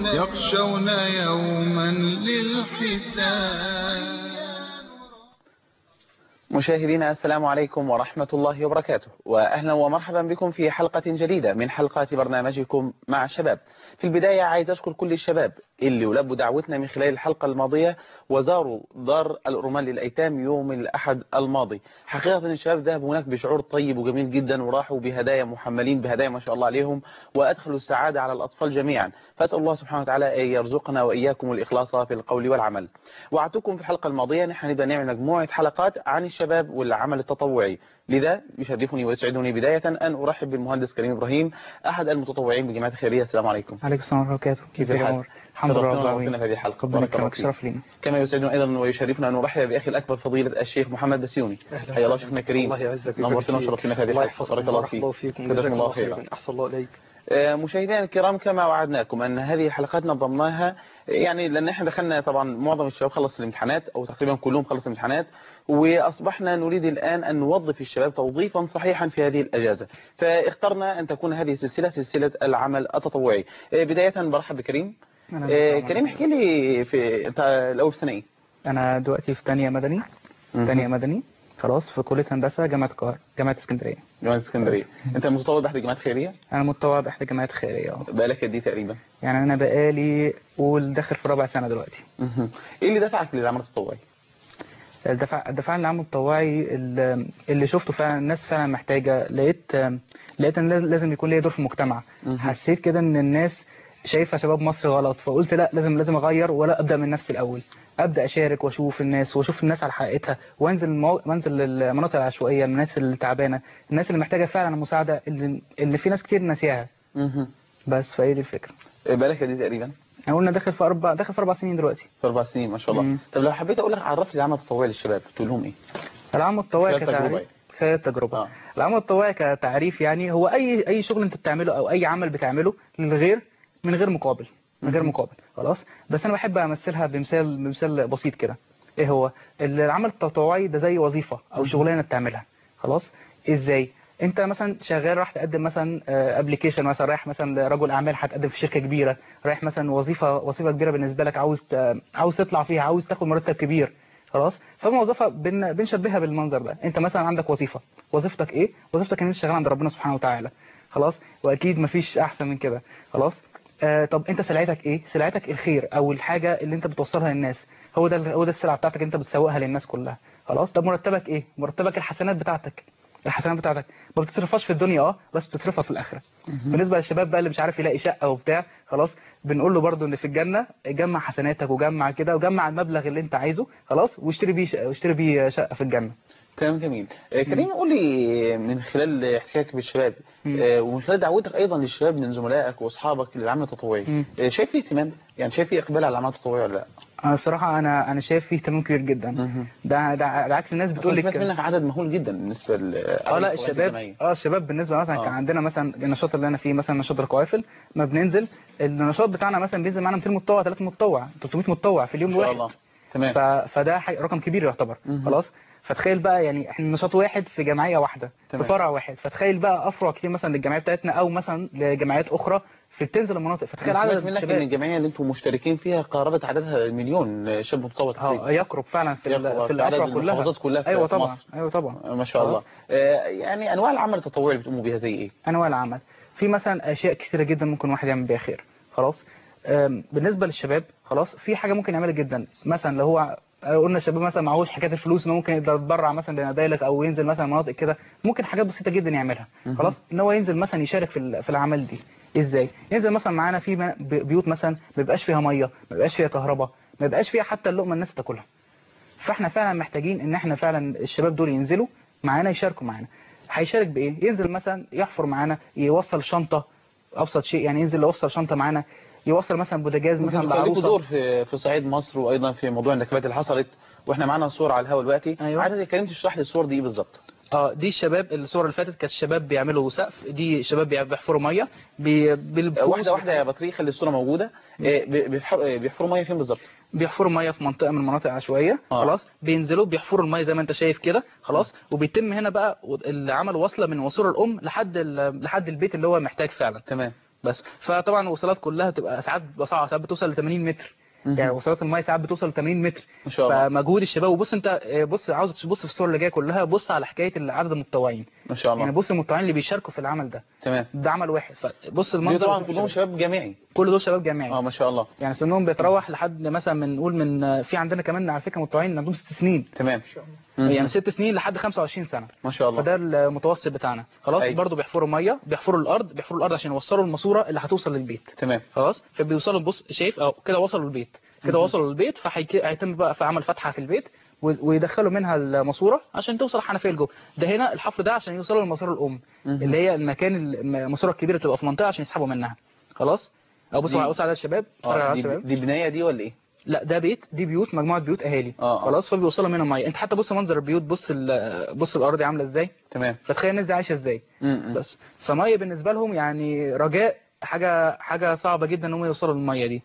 يخشون يوما للحساب مشاهدينا السلام عليكم ورحمة الله وبركاته وأهلا ومرحبا بكم في حلقة جديدة من حلقات برنامجكم مع الشباب في البداية عايز أشكر كل الشباب اللي ولبوا دعوتنا من خلال الحلقة الماضية وزاروا دار الأرمان للأيتام يوم الأحد الماضي حقيقة الشباب ذهبوا هناك بشعور طيب وجميل جدا وراحوا بهدايا محملين بهدايا ما شاء الله عليهم وأدخلوا السعادة على الأطفال جميعا فأسأل الله سبحانه وتعالى أن يرزقنا وإياكم الإخلاص في القول والعمل وعدتكم في الحلقة الماضية نحن نبدأ نعمل مجموعة حلقات عن الشباب والعمل التطوعي لذا يشرفني ويسعدني بداية أن أرحب بالمهندس كريم إبراهيم أحد المتطوعين بجماعة الخيرية السلام عليكم عليكم السلام ورحمة الله وبركاته كيف الحال؟ الحمد لله رب شرفتنا العالمين ونورتنا في هذه الحلقة ربنا بارك الله يكرمك فيك. شرف لينا كما يسعدنا أيضا ويشرفنا أن نرحب بأخي الأكبر فضيلة الشيخ محمد بسيوني حيا الله شيخنا كريم الله يعزك نورتنا ويبارك وشرفتنا في فيك. هذه الله الحلقة يحفظك بارك الله بارك فيك الله فيكم جزاكم جزاكم الله الله خيرا خيرا أحسن الله إليك آه، مشاهدينا الكرام كما وعدناكم أن هذه الحلقات نظمناها يعني لأن احنا دخلنا طبعا معظم الشباب خلص الامتحانات أو تقريبا كلهم خلص الامتحانات وأصبحنا نريد الآن أن نوظف الشباب توظيفا صحيحا في هذه الأجازة فاخترنا أن تكون هذه السلسلة سلسلة العمل التطوعي آه، بداية برحب بكريم أنا آه، بسم كريم احكي لي في انت الأول في سنة إيه؟ أنا دلوقتي في تانية مدني تانية مدني خلاص في كلية هندسة جامعة القاهرة جامعة اسكندرية جامعة اسكندرية انت متطوع بأحد الجامعات الخيرية أنا متطوع بإحدى الجامعات الخيرية اه بقالك قد ايه تقريبا يعني أنا بقالي قول داخل في رابع سنة دلوقتي مهم. ايه اللي دفعك للعمل التطوعي؟ الدفع الدفاع العام التطوعي اللي اللي شفته فعلا الناس فعلا محتاجة لقيت لقيت ان لازم يكون ليا دور في المجتمع مهم. حسيت كده ان الناس شايفه شباب مصر غلط فقلت لا لازم لازم اغير ولا ابدا من نفسي الاول ابدا اشارك واشوف الناس واشوف الناس على حقيقتها وانزل المو... وانزل المناطق العشوائيه الناس اللي تعبانه الناس اللي محتاجه فعلا المساعده اللي, اللي في ناس كتير ناسياها مهم. بس فهي دي الفكره بقالك قد ايه تقريبا؟ احنا قلنا داخل في اربع داخل في اربع سنين دلوقتي في اربع سنين ما شاء الله مم. طب لو حبيت اقول لك عرف لي العمل التطوعي للشباب تقول لهم ايه؟ العمل التطوعي خلال تجربة كتعريف خلال التجربه آه. العمل التطوعي كتعريف يعني هو اي اي شغل انت بتعمله او اي عمل بتعمله للغير من غير مقابل من غير مهم. مقابل خلاص بس انا بحب امثلها بمثال بمثال بسيط كده ايه هو العمل التطوعي ده زي وظيفه او شغلانه بتعملها خلاص ازاي انت مثلا شغال راح تقدم مثلا ابلكيشن مثلا رايح مثلا رجل اعمال هتقدم في شركه كبيره رايح مثلا وظيفه وظيفه كبيره بالنسبه لك عاوز ت- عاوز تطلع فيها عاوز تاخد مرتب كبير خلاص فالوظيفه بن- بنشبهها بالمنظر ده انت مثلا عندك وظيفه وظيفتك ايه وظيفتك ان انت شغال عند ربنا سبحانه وتعالى خلاص واكيد مفيش احسن من كده خلاص آه طب انت سلعتك ايه سلعتك الخير او الحاجه اللي انت بتوصلها للناس هو ده هو ده السلعه بتاعتك انت بتسوقها للناس كلها خلاص طب مرتبك ايه مرتبك الحسنات بتاعتك الحسنات بتاعتك ما بتصرفهاش في الدنيا اه بس بتصرفها في الاخره بالنسبه للشباب بقى اللي مش عارف يلاقي شقه وبتاع خلاص بنقول له برضو ان في الجنه جمع حسناتك وجمع كده وجمع المبلغ اللي انت عايزه خلاص واشتري بيه شقه واشتري بيه شقه في الجنه كلام جميل آه، كريم قول لي من خلال احتكاكك بالشباب مم. آه، ومن خلال دعوتك ايضا للشباب من زملائك واصحابك للعمل التطوعي مم. آه، شايف في اهتمام يعني شايف في اقبال على العمل التطوعي ولا لا؟ انا الصراحه انا انا شايف فيه اهتمام كبير جدا مهم. ده ده ده عكس الناس بتقول بتقول لك لك منك عدد مهول جدا بالنسبه ل اه لا الشباب اه الشباب بالنسبه مثلا آه. كان عندنا مثلا النشاط اللي انا فيه مثلا نشاط القوافل ما بننزل النشاط بتاعنا مثلا بينزل معانا 200 متطوع 3 متطوع 300 متطوع في اليوم ما شاء الواحد الله تمام ف... فده حي... رقم كبير يعتبر مهم. خلاص فتخيل بقى يعني احنا نشاط واحد في جمعيه واحده تمام. في فرع واحد فتخيل بقى افرع كتير مثلا للجمعيه بتاعتنا او مثلا لجمعيات اخرى في بتنزل المناطق فتخيل انا سمعت عدد منك ان الشباب الجمعيه اللي انتم مشتركين فيها قاربت عددها المليون شاب متطوع اه تقريبا يقرب فعلا في ال... يقرب في في عدد الافرع كلها المحافظات كلها في- ايوه في طبعا مصر. ايوه طبعا ما شاء الله خلاص. آه، يعني انواع العمل التطوعي اللي بتقوموا بيها زي ايه؟ انواع العمل في مثلا اشياء كثيره جدا ممكن واحد يعمل بيها خير خلاص أم، بالنسبه للشباب خلاص في حاجه ممكن يعملها جدا مثلا لو هو قلنا الشباب مثلا معهوش حكايه الفلوس انه ممكن يقدر يتبرع مثلا لمبالغ او ينزل مثلا مناطق كده ممكن حاجات بسيطه جدا يعملها خلاص ان هو ينزل مثلا يشارك في ال- في الاعمال دي ازاي ينزل مثلا معانا في م- ب- بيوت مثلا ما بيبقاش فيها ميه ما بيبقاش فيها كهرباء ما بيبقاش فيها حتى اللقمه الناس تاكلها فاحنا فعلا محتاجين ان احنا فعلا الشباب دول ينزلوا معانا يشاركوا معانا هيشارك بايه ينزل مثلا يحفر معانا يوصل شنطه ابسط شيء يعني ينزل يوصل شنطه معانا يوصل مثلا بوتاجاز مثلا مثلا لكم لعروسه دور في في صعيد مصر وايضا في موضوع النكبات اللي حصلت واحنا معانا صور على الهواء دلوقتي أيوة. عايزك يا كريم تشرح لي الصور دي ايه بالظبط اه دي الشباب الصور اللي فاتت كانت الشباب بيعملوا سقف دي شباب بيحفروا ميه بي... بالفلوس واحده واحده يا بطريق خلي الصوره موجوده آه، بي- بيحفر- آه، بيحفروا ميه فين بالظبط بيحفروا ميه في منطقه من المناطق العشوائيه آه. خلاص بينزلوا بيحفروا الميه زي ما انت شايف كده خلاص وبيتم هنا بقى العمل وصله من وصول الام لحد ال... لحد البيت اللي هو محتاج فعلا تمام بس فطبعا الوصلات كلها تبقى ساعات بتبقى صعبه ساعات بتوصل ل 80 متر مهم. يعني وصلات الميه ساعات بتوصل ل 80 متر ما شاء الله فمجهود الشباب وبص انت آه، بص عاوز تبص في الصور اللي جايه كلها بص على حكايه عدد المتطوعين ما شاء يعني الله بص المتطوعين اللي بيشاركوا في العمل ده تمام ده عمل واحد فبص دي المنظر طبعا كلهم شباب جامعي كل دول شباب جامعي اه ما شاء الله يعني سنهم بيتراوح لحد مثلا من نقول من آه، في عندنا كمان على فكره متطوعين عندهم ست سنين تمام مم. يعني ست سنين لحد 25 سنه ما شاء الله فده المتوسط بتاعنا خلاص أيوة. برضو بيحفروا ميه بيحفروا الارض بيحفروا الارض عشان يوصلوا الماسوره اللي هتوصل للبيت تمام خلاص فبيوصلوا بص شايف اه كده وصلوا البيت كده وصلوا البيت فهيتم بقى في عمل فتحه في البيت و- ويدخلوا منها الماسوره عشان توصل الحنفيه لجوه ده هنا الحفر ده عشان يوصلوا للماسوره الام مهم. اللي هي المكان الماسوره الكبيره تبقى في منطقه عشان يسحبوا منها خلاص او بصوا دي- بصوا على الشباب اتفرج اه على دي, الشباب دي بنايه دي ولا ايه لا ده بيت دي بيوت مجموعه بيوت اهالي آه، آه. خلاص فبيوصلوا منها ميه انت حتى بص منظر البيوت بص ال- بص الارض عامله ازاي تمام فتخيل الناس دي عايشه ازاي مم. بس فميه بالنسبه لهم يعني رجاء حاجه حاجه صعبه جدا ان هم يوصلوا للميه دي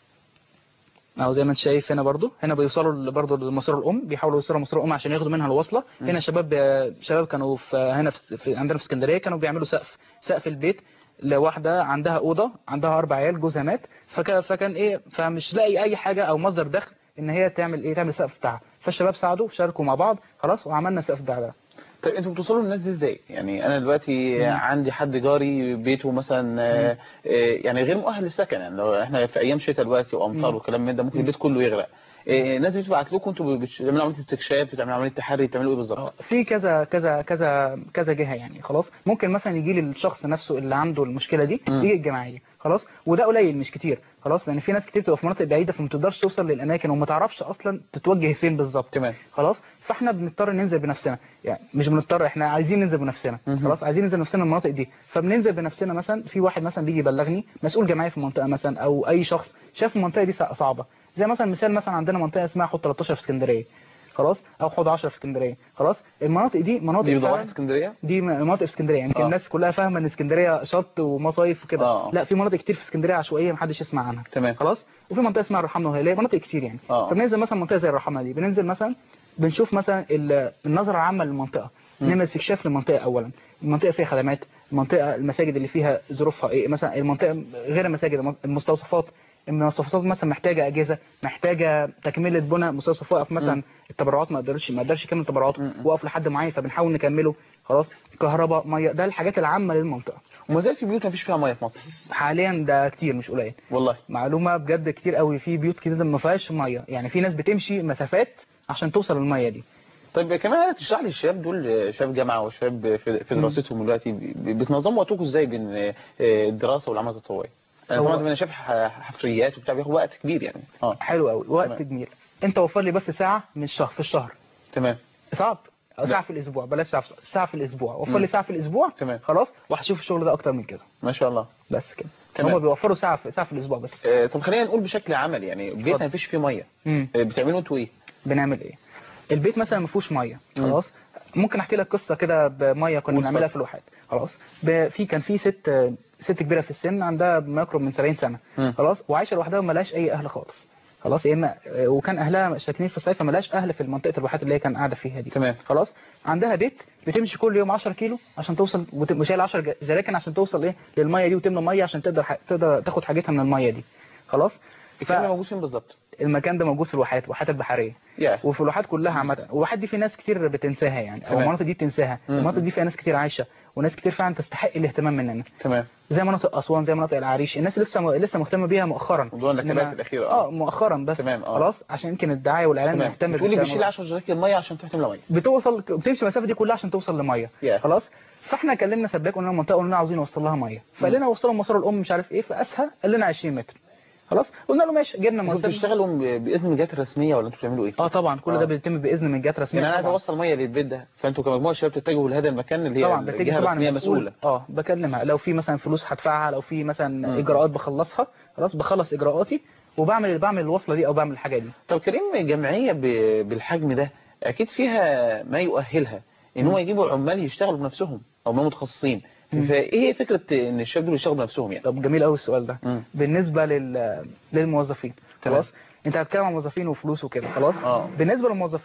اهو زي ما انت شايف هنا برضو هنا بيوصلوا ل- برضو لماسوره الام بيحاولوا يوصلوا لماسوره الام عشان ياخدوا منها الوصله هنا شباب شباب كانوا في هنا في في- عندنا في اسكندريه كانوا بيعملوا سقف سقف البيت لواحده عندها اوضه عندها اربع عيال جوزها مات فكان فكان ايه فمش لاقي اي حاجه او مصدر دخل ان هي تعمل ايه تعمل السقف بتاعها فالشباب ساعدوا شاركوا مع بعض خلاص وعملنا السقف بتاع ده طيب انتوا بتوصلوا للناس دي ازاي يعني انا دلوقتي عندي حد جاري بيته مثلا آه، آه، يعني غير مؤهل للسكن يعني لو احنا في ايام شتاء دلوقتي وامطار مم. وكلام من ده ممكن البيت كله يغرق آه، الناس دي بتبعت لكم انتوا بتعملوا عمليه استكشاف بتعملوا عمليه تحري بتعملوا ايه بالظبط اه في كذا كذا كذا كذا جهه يعني خلاص ممكن مثلا يجي لي الشخص نفسه اللي عنده المشكله دي مم. يجي الجمعيه خلاص وده قليل مش كتير خلاص لان في ناس كتير بتبقى في مناطق بعيده فما تقدرش توصل للاماكن وما تعرفش اصلا تتوجه فين بالظبط تمام خلاص فاحنا بنضطر ننزل بنفسنا يعني مش بنضطر احنا عايزين ننزل بنفسنا مهم. خلاص عايزين ننزل بنفسنا المناطق دي فبننزل بنفسنا مثلا في واحد مثلا بيجي يبلغني مسؤول جمعيه في المنطقه مثلا او اي شخص شاف المنطقه دي صعبه زي مثلا مثال مثلا عندنا منطقه اسمها حوض 13 في اسكندريه خلاص او حوض 10 في اسكندريه خلاص المناطق دي مناطق دي فعلاً- واحد اسكندريه دي مناطق في اسكندريه يمكن آه. الناس كلها فاهمه ان اسكندريه شط ومصايف وكده آه. لا في مناطق كتير في اسكندريه عشوائيه محدش يسمع عنها تمام خلاص وفي منطقه اسمها الرحمه وهيليه مناطق كتير يعني آه. فبننزل مثلا منطقه زي الرحمه دي بننزل مثلا بنشوف مثلا ال- النظره العامه للمنطقه مم. نعمل استكشاف للمنطقه اولا المنطقه فيها خدمات المنطقه المساجد اللي فيها ظروفها ايه مثلا المنطقه غير المساجد المستوصفات المستوصفات مثلا محتاجه اجهزه محتاجه تكمله بناء مستوصف واقف مثلا مم. التبرعات ما قدرش ما قدرش يكمل تبرعاته مم. وقف لحد معين فبنحاول نكمله خلاص كهرباء ميه ده الحاجات العامه للمنطقه وما زال في بيوت ما فيش فيها ميه في مصر حاليا ده كتير مش قليل والله معلومه بجد كتير قوي في بيوت كده ما فيهاش ميه يعني في ناس بتمشي مسافات عشان توصل للميه دي طيب كمان عايزك تشرح لي الشباب دول شباب جامعه وشباب في في دراستهم دلوقتي ب- بتنظموا وقتكم ازاي بين آه، الدراسه والعمل التطوعي؟ انا هو- طبعا زي ما انا شايف ح- حفريات وبتاع بياخد وقت كبير يعني اه حلو قوي وقت تمام. جميل انت وفر لي بس ساعه من الشهر في الشهر تمام صعب أو لا. ساعه في الاسبوع بلاش ساعه في ساعه في الاسبوع وفر مم. لي ساعه في الاسبوع تمام. خلاص وهشوف الشغل ده اكتر من كده ما شاء الله بس كده تمام. هم بيوفروا ساعه في ساعه في الاسبوع بس آه، طب خلينا نقول بشكل عملي يعني بيتنا اتفضل. ما فيش فيه ميه امم آه، بتعملوا انتوا ايه؟ بنعمل ايه البيت مثلا ما فيهوش ميه مم. خلاص ممكن احكي لك قصه كده بميه كنا قول بنعملها اتفضل. في الواحات خلاص ب- في كان في ست ست كبيره في السن عندها ما يقرب من 70 سنه مم. خلاص وعايشه لوحدها وما لهاش اي اهل خالص خلاص يا اما وكان اهلها ساكنين في الصيف فما لهاش اهل في منطقه الواحات اللي هي كان قاعده فيها دي تمام خلاص عندها بيت بتمشي كل يوم 10 كيلو عشان توصل وت- وشايل 10 جراكن عشان توصل ايه للميه دي وتملى ميه عشان تقدر ح- تقدر تاخد حاجتها من الميه دي خلاص الكلام ده موجود فين بالظبط؟ فالمكان ده موجود في الواحات الواحات البحريه يا وفي الواحات كلها عامه والواحات دي في ناس كتير بتنساها يعني او تمام. المناطق دي بتنساها مم. المناطق دي فيها ناس كتير عايشه وناس كتير فعلا تستحق الاهتمام مننا تمام زي مناطق اسوان زي مناطق العريش الناس لسه م... لسه مهتمه بيها مؤخرا موضوع النكبات إنما- الاخيره اه مؤخرا بس تمام، آه. خلاص عشان يمكن الدعايه والاعلان تمام مهتم بتقولي بالكلام بيشيل ده. 10 جراكن ميه عشان تروح تملى ميه بتوصل بتمشي المسافه دي كلها عشان توصل لميه يا. خلاص فاحنا كلمنا سباك قلنا له المنطقه قلنا له عاوزين نوصل لها ميه فقال لنا وصلوا المسار الام مش عارف ايه فاسها قال لنا 20 متر خلاص قلنا له ماشي جبنا انتوا مسار بتشتغلوا ب- باذن من الجهات الرسميه ولا انتوا بتعملوا ايه؟ اه طبعا كل آه. ده بيتم باذن من جهات رسميه يعني انا عايز طبعاً. اوصل ميه للبيت ده فانتوا كمجموعه شباب تتجهوا لهذا المكان اللي هي طبعا بتيجي الجهه طبعا الرسميه المسؤول مسؤوله اه بكلمها لو في مثلا فلوس هدفعها لو في مثلا مم. اجراءات بخلصها خلاص بخلص اجراءاتي وبعمل بعمل الوصله دي او بعمل الحاجه دي طب كريم جمعيه ب- بالحجم ده اكيد فيها ما يؤهلها ان هم يجيبوا عمال يشتغلوا بنفسهم او ما متخصصين مم. فايه هي فكره ان الشباب دول يشتغلوا بنفسهم يعني؟ طب جميل قوي السؤال ده مم. بالنسبه لل للموظفين تمام. خلاص انت هتتكلم عن موظفين وفلوس وكده خلاص اه بالنسبه للموظفين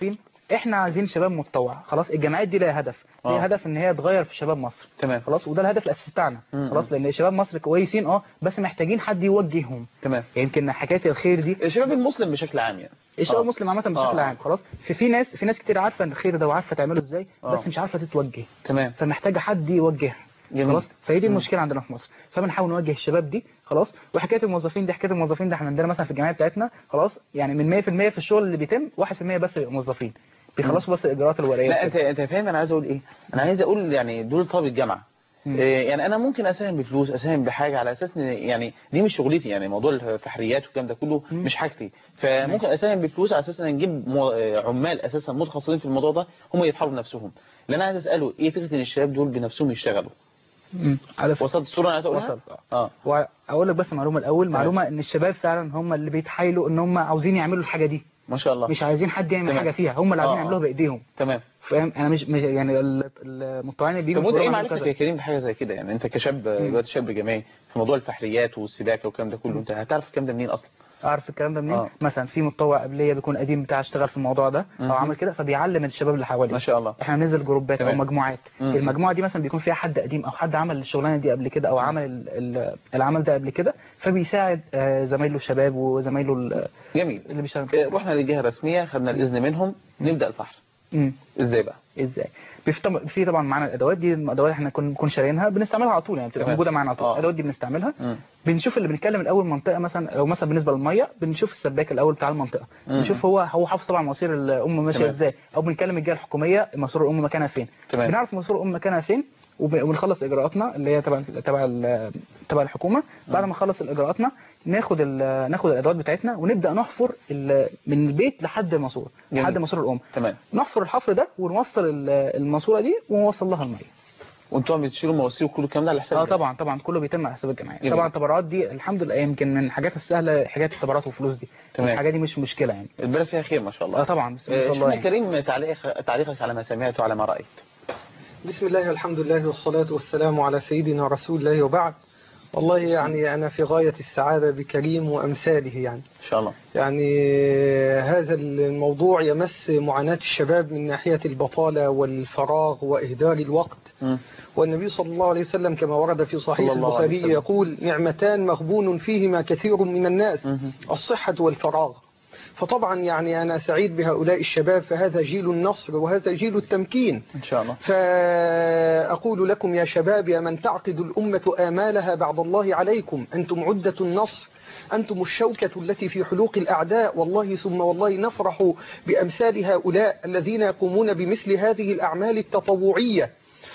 احنا عايزين شباب متطوع خلاص الجامعات دي لها هدف آه. ليها هدف ان هي تغير في شباب مصر تمام خلاص وده الهدف الاساسي بتاعنا مم. خلاص لان شباب مصر كويسين اه بس محتاجين حد يوجههم تمام يمكن حكايه الخير دي الشباب المسلم بشكل عام يعني الشباب آه. المسلم عامه بشكل آه. عام خلاص في في ناس في ناس كتير عارفه ان الخير ده وعارفه تعمله ازاي آه. بس مش عارفه تتوجه تمام فمحتاجه حد يوجهها جميل. خلاص فهي دي مم. المشكله عندنا في مصر فبنحاول نوجه الشباب دي خلاص وحكايه الموظفين دي حكايه الموظفين ده احنا عندنا مثلا في الجامعات بتاعتنا خلاص يعني من 100% في الشغل اللي بيتم 1% بس بيبقوا موظفين بيخلصوا بس الاجراءات الورقيه لا وكده. انت انت فاهم انا عايز اقول ايه انا عايز اقول يعني دول طلاب الجامعه مم. إيه يعني انا ممكن اساهم بفلوس اساهم بحاجه على اساس ان يعني دي مش شغلتي يعني موضوع الفحريات والكلام ده كله مم. مش حاجتي فممكن اساهم بفلوس على اساس ان نجيب مو- آه، عمال اساسا متخصصين في الموضوع ده هم يفحروا بنفسهم اللي انا عايز اساله ايه فكره ان الشباب دول بنفسهم يشتغلوا مم. على فكرة وصلت الصوره انا عايز اقولها وصلت اه واقول لك بس معلومه الاول معلومه ان الشباب فعلا هم اللي بيتحايلوا ان هم عاوزين يعملوا الحاجه دي ما شاء الله مش عايزين حد يعمل تمام. حاجه فيها هم اللي عايزين آه، آه. يعملوها بايديهم تمام فاهم انا مش, مش يعني ال- المتطوعين اللي بيجوا طب وانت ايه يقولوا معرفتك كذا. يا كريم بحاجه زي كده يعني انت كشاب دلوقتي شاب جامعي في موضوع الفحريات والسباكه والكلام ده كله انت هتعرف الكلام ده منين اصلا اعرف الكلام ده منين آه. مثلا في متطوع قبليه بيكون قديم بتاع اشتغل في الموضوع ده مهم. او عمل كده فبيعلم الشباب اللي حواليه ما شاء الله احنا بننزل جروبات او تمام. مجموعات مم. المجموعه دي مثلا بيكون فيها حد قديم او حد عمل الشغلانه دي قبل كده او عمل ال- ال- العمل ده قبل كده فبيساعد آه، زمايله الشباب وزمايله ال- جميل اللي بيشتغل إيه، رحنا للجهه الرسميه خدنا الاذن منهم نبدا الفحر مم. ازاي بقى ازاي بيفتم- في طبعا معانا الادوات دي الادوات احنا كنا كنا شارينها بنستعملها على طول يعني بتبقى تمام. موجوده معانا على طول آه. الادوات دي بنستعملها مم. بنشوف اللي بنتكلم الاول منطقه مثلا لو مثلا بالنسبه للميه بنشوف السباك الاول بتاع المنطقه مم. بنشوف هو هو حافظ طبعا مصير الام ماشيه تمام. ازاي او بنتكلم الجهه الحكوميه مصير الام مكانها فين تمام. بنعرف مصير الام مكانها فين وب- وبنخلص اجراءاتنا اللي هي تبع تبع ال- تبع الحكومه بعد ما نخلص اجراءاتنا ناخد ال- ناخد الادوات بتاعتنا ونبدا نحفر ال- من البيت لحد الماسوره جميل. لحد ماسوره الام تمام نحفر الحفر ده ونوصل ال- الماسوره دي ونوصل لها الميه وانتوا بتشيلوا مواسير وكل الكلام ده على حساب اه الجامعة. طبعا طبعا كله بيتم على حساب الجمعيه جميل. طبعا التبرعات دي الحمد لله يمكن من الحاجات السهله حاجات التبرعات والفلوس دي تمام. الحاجات دي مش مشكله يعني البلد فيها خير ما شاء الله اه طبعا بسم الله ما آه، شاء الله شيخنا يعني. كريم تعليق تعليقك على ما سمعت وعلى ما رايت بسم الله والحمد لله والصلاة والسلام على سيدنا رسول الله وبعد والله يعني أنا في غاية السعادة بكريم وأمثاله يعني ان شاء الله يعني هذا الموضوع يمس معاناة الشباب من ناحية البطالة والفراغ وإهدار الوقت مم. والنبي صلى الله عليه وسلم كما ورد في صحيح صلى الله عليه البخاري وسلم. يقول نعمتان مغبون فيهما كثير من الناس مهم. الصحة والفراغ فطبعا يعني أنا سعيد بهؤلاء الشباب فهذا جيل النصر وهذا جيل التمكين ان شاء الله فأقول لكم يا شباب يا من تعقد الأمة آمالها بعد الله عليكم أنتم عدة النصر أنتم الشوكة التي في حلوق الأعداء والله ثم والله نفرح بأمثال هؤلاء الذين يقومون بمثل هذه الأعمال التطوعية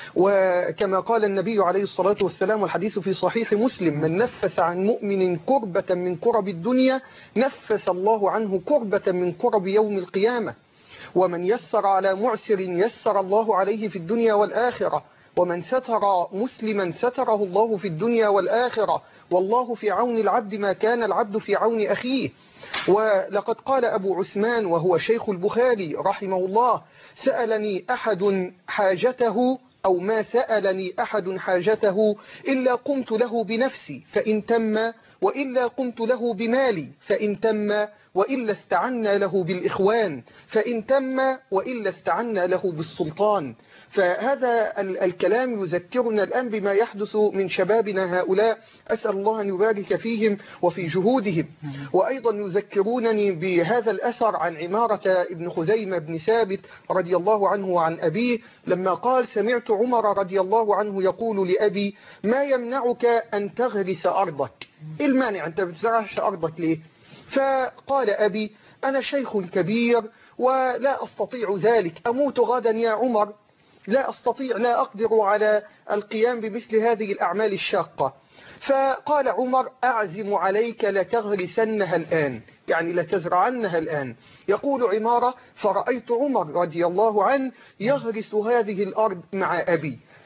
وكما قال النبي عليه الصلاة والسلام والحديث في صحيح مسلم من نفس عن مؤمن كربة من كرب الدنيا نفس الله عنه كربة من كرب يوم القيامة ومن يسر على معسر يسر الله عليه في الدنيا والآخرة ومن ستر مسلما ستره الله في الدنيا والآخرة والله في عون العبد ما كان العبد في عون أخيه ولقد قال أبو عثمان وهو شيخ البخاري رحمه الله سألني أحد حاجته أو ما سألني أحد حاجته إلا قمت له بنفسي فإن تم وإلا قمت له بمالي فإن تم وإلا استعنا له بالإخوان فإن تم وإلا استعنا له بالسلطان فهذا ال- الكلام يذكرنا الآن بما يحدث من شبابنا هؤلاء أسأل الله أن يبارك فيهم وفي جهودهم وأيضا يذكرونني بهذا الأثر عن عمارة ابن خزيمة بن ثابت رضي الله عنه وعن أبيه لما قال سمعت عمر رضي الله عنه يقول لأبي ما يمنعك أن تغرس أرضك إيه المانع أنت بتزرعش أرضك ليه فقال أبي أنا شيخ كبير ولا أستطيع ذلك أموت غدا يا عمر لا أستطيع لا أقدر على القيام بمثل هذه الأعمال الشاقة فقال عمر أعزم عليك لتغرسنها الآن يعني لتزرعنها الآن يقول عمارة فرأيت عمر رضي الله عنه يغرس هذه الأرض مع أبي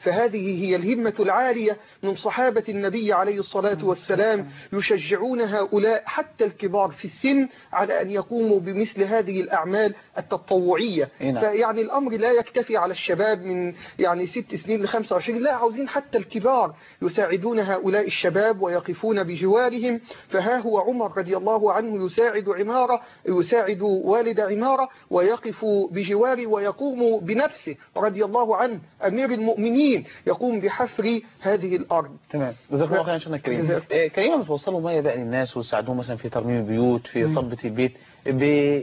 فهذه هي الهمة العالية من صحابة النبي عليه الصلاة والسلام يشجعون هؤلاء حتى الكبار في السن على أن يقوموا بمثل هذه الأعمال التطوعية إيه نعم. فيعني الأمر لا يكتفي على الشباب من يعني ست سنين ل 25 لا عاوزين حتى الكبار يساعدون هؤلاء الشباب ويقفون بجوارهم فها هو عمر رضي الله عنه يساعد عمارة يساعد والد عمارة ويقف بجواره ويقوم بنفسه رضي الله عنه أمير المؤمنين يقوم بحفر هذه الأرض تمام جزاكم الله خيرا شيخنا الكريم جزاك. آه، كريم بتوصلوا ميه بقى للناس وتساعدوهم مثلا في ترميم البيوت في صبة البيت ب...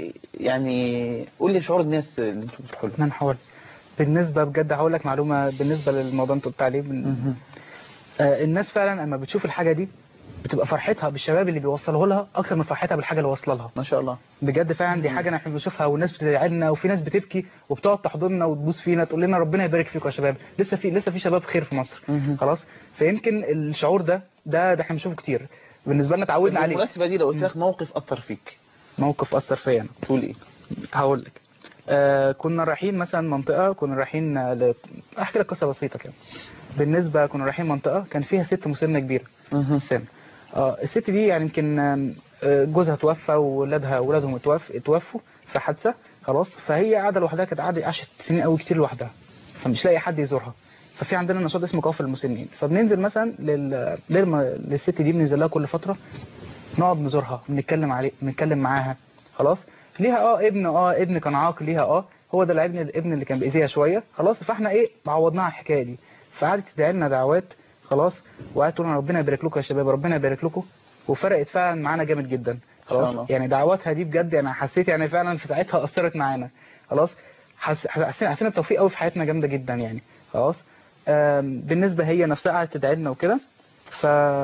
يعني قول لي شعور الناس اللي انتم بتروحوا لهم احنا نحاول بالنسبة بجد هقول لك معلومة بالنسبة للموضوع انت قلت عليه بن- مهم. آه، الناس فعلا اما بتشوف الحاجة دي بتبقى فرحتها بالشباب اللي بيوصله لها اكتر من فرحتها بالحاجة اللي واصله لها ما شاء الله بجد فعلا دي حاجة احنا بنشوفها والناس بتدعي لنا وفي ناس بتبكي وبتقعد تحضننا وتبوس فينا تقول لنا ربنا يبارك فيكم يا شباب لسه في لسه في شباب خير في مصر مهم. خلاص فيمكن الشعور ده ده ده احنا بنشوفه كتير بالنسبة لنا اتعودنا عليه بالمناسبة دي لو قلت لك موقف أثر فيك موقف أثر فيا أنا تقول إيه؟ هقول لك آه كنا رايحين مثلا منطقة كنا رايحين آه، ل... احكي لك قصة بسيطة كده بالنسبة كنا رايحين منطقة كان فيها ست مسنة كبيرة مهم. السن اه الست دي يعني يمكن آم، آه، جوزها توفى وولادها ولادهم اتوف... اتوفوا في حادثة خلاص فهي قاعدة لوحدها كانت قاعدة عاشت سنين قوي كتير لوحدها فمش لاقي حد يزورها ففي عندنا نشاط اسمه كوافل المسنين فبننزل مثلا لل... للم... للست دي بننزل لها كل فترة نقعد نزورها بنتكلم عليه بنتكلم معاها خلاص ليها اه ابن اه ابن كان عاقل ليها اه هو ده الابن الابن اللي كان باذيها شويه خلاص فاحنا ايه عوضناها على الحكايه دي فقعدت تدعي لنا دعوات خلاص وقعدت تقول لنا ربنا يبارك لكم يا شباب ربنا يبارك لكم وفرقت فعلا معانا جامد جدا شاء الله. خلاص يعني دعواتها دي بجد انا حسيت يعني فعلا في ساعتها اثرت معانا خلاص حس... حسينا حسينا بتوفيق قوي في حياتنا جامده جدا يعني خلاص آم، بالنسبه هي نفسها قعدت تدعي لنا وكده ف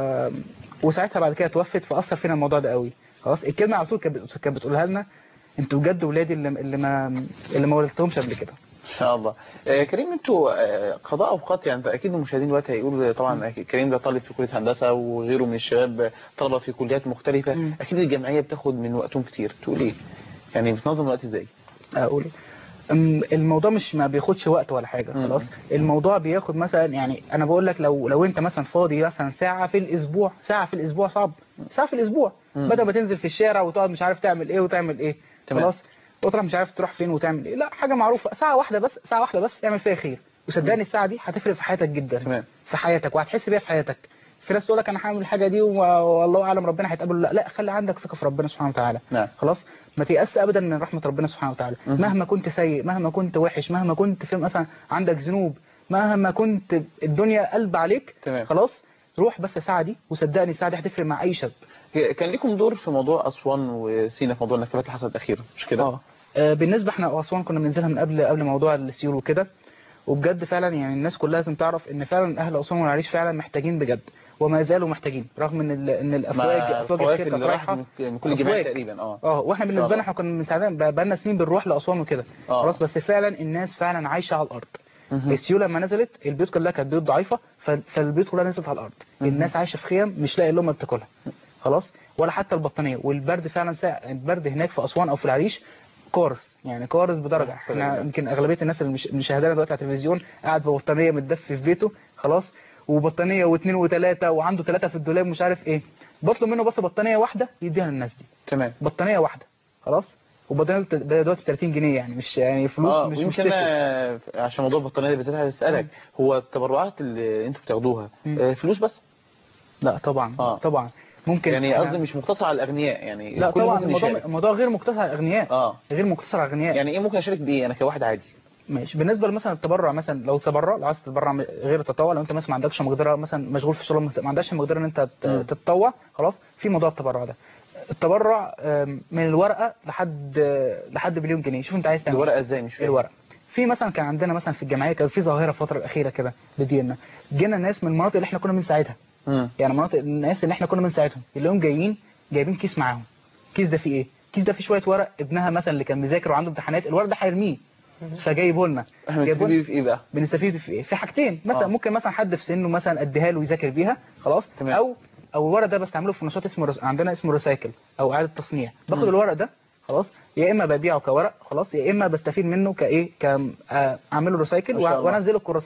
وساعتها بعد كده توفت فاثر فينا الموضوع ده قوي خلاص الكلمه على طول كانت بت- كانت بتقولها لنا انتوا بجد ولادي اللي, اللي ما اللي ما ولدتهمش قبل كده إن شاء الله آه، كريم انتوا آه، قضاء اوقات يعني اكيد المشاهدين دلوقتي هيقولوا طبعا أكيد كريم ده طالب في كليه هندسه وغيره من الشباب طلبه في كليات مختلفه مم. اكيد الجمعيه بتاخد من وقتهم كتير تقول ايه يعني بتنظم الوقت ازاي اقول أم، الموضوع مش ما بياخدش وقت ولا حاجه مم. خلاص الموضوع بياخد مثلا يعني انا بقول لك لو لو انت مثلا فاضي مثلا ساعه في الاسبوع ساعه في الاسبوع صعب ساعه في الاسبوع مم. بدل ما تنزل في الشارع وتقعد مش عارف تعمل ايه وتعمل ايه تمام. خلاص وتروح مش عارف تروح فين وتعمل ايه لا حاجه معروفه ساعه واحده بس ساعه واحده بس اعمل فيها خير وصدقني الساعه دي هتفرق في حياتك جدا تمام. في حياتك وهتحس بيها في حياتك في ناس تقول لك انا هعمل الحاجه دي و- والله اعلم ربنا هيتقبل لا لا خلي عندك ثقه في ربنا سبحانه وتعالى نعم. خلاص ما تيأس ابدا من رحمه ربنا سبحانه وتعالى مهم. مهما كنت سيء مهما كنت وحش مهما كنت في مثلا عندك ذنوب مهما كنت الدنيا قلب عليك تمام. خلاص روح بس الساعه دي وصدقني الساعه دي هتفرق مع اي شاب كان لكم دور في موضوع اسوان وسينا في موضوع النكبات اللي حصلت الاخيره مش كده اه آه، بالنسبه احنا اسوان كنا بننزلها من قبل قبل موضوع السيول وكده وبجد فعلا يعني الناس كلها لازم تعرف ان فعلا اهل اسوان والعريش فعلا محتاجين بجد وما زالوا محتاجين رغم ان ال- ان الافواج مع افواج الطوائف الخير كانت اللي راحت رايحه من من كل الجماعات أفواج. تقريبا اه اه واحنا إن شاء بالنسبه الله. لنا احنا كنا مساعدين بقى لنا سنين بنروح لاسوان وكده آه. خلاص بس فعلا الناس فعلا عايشه على الارض مهم. السيول لما نزلت البيوت كلها كانت بيوت ضعيفه ف- فالبيوت كلها نزلت على الارض مهم. الناس عايشه في خيم مش لاقي لهم بتاكلها خلاص ولا حتى البطانيه والبرد فعلا ساعة البرد هناك في اسوان او في العريش كارث يعني كارث بدرجه آه، احنا سلام. يمكن اغلبيه الناس اللي مش مشاهدانا دلوقتي على التلفزيون قاعد ببطانيه متدفي في بيته خلاص وبطانيه واثنين وثلاثه وعنده ثلاثه في الدولاب مش عارف ايه بطلب منه بس بطانيه واحده يديها للناس دي تمام بطانيه واحده خلاص وبطانيه بت- دلوقتي ب 30 جنيه يعني مش يعني فلوس اه مش مش ويمكن تفرق. انا عشان موضوع البطانيه اللي بالذات عايز اسالك هو التبرعات اللي انتوا بتاخدوها مم. آه، فلوس بس لا طبعا آه. طبعا ممكن يعني إحنا- قصدي مش مقتصر على الاغنياء يعني لا الكل طبعا ممكن الموضوع يشارك. الموضوع غير مقتصر على الاغنياء اه غير مقتصر على الاغنياء يعني ايه ممكن اشارك بايه انا كواحد عادي ماشي بالنسبه مثلا التبرع مثلا لو تبرع لو عايز تتبرع م- غير التطوع لو انت مثلا ما عندكش مقدره مثلا مشغول في شغل ما عندكش مقدره ان انت ت- مم. تتطوع خلاص في موضوع التبرع ده التبرع آم، من الورقه لحد لحد مليون جنيه شوف انت عايز تعمل الورقه ازاي مش فاهم الورق في مثلا كان عندنا مثلا في الجمعيه كان في ظاهره الفتره الاخيره كده بتجينا جينا ناس من المناطق اللي احنا كنا بنساعدها مم. يعني مناطق الناس اللي احنا كنا بنساعدهم اللي هم جايين جايبين كيس معاهم الكيس ده فيه ايه الكيس ده فيه شويه ورق ابنها مثلا اللي كان مذاكر وعنده امتحانات الورق ده هيرميه فجايبه لنا احنا جايبه بنستفيد في ايه بقى بنستفيد في ايه في حاجتين مثلا آه. ممكن مثلا حد في سنه مثلا اديها له ويذاكر بيها خلاص تمام. او او الورق ده بستعمله في نشاط اسمه رس... عندنا اسمه ريسايكل او اعاده تصنيع باخد مم. الورق ده خلاص يا اما ببيعه كورق خلاص يا اما بستفيد منه كايه ك آه، اعمله ريسايكل ما شاء الله. وانزله الكراسات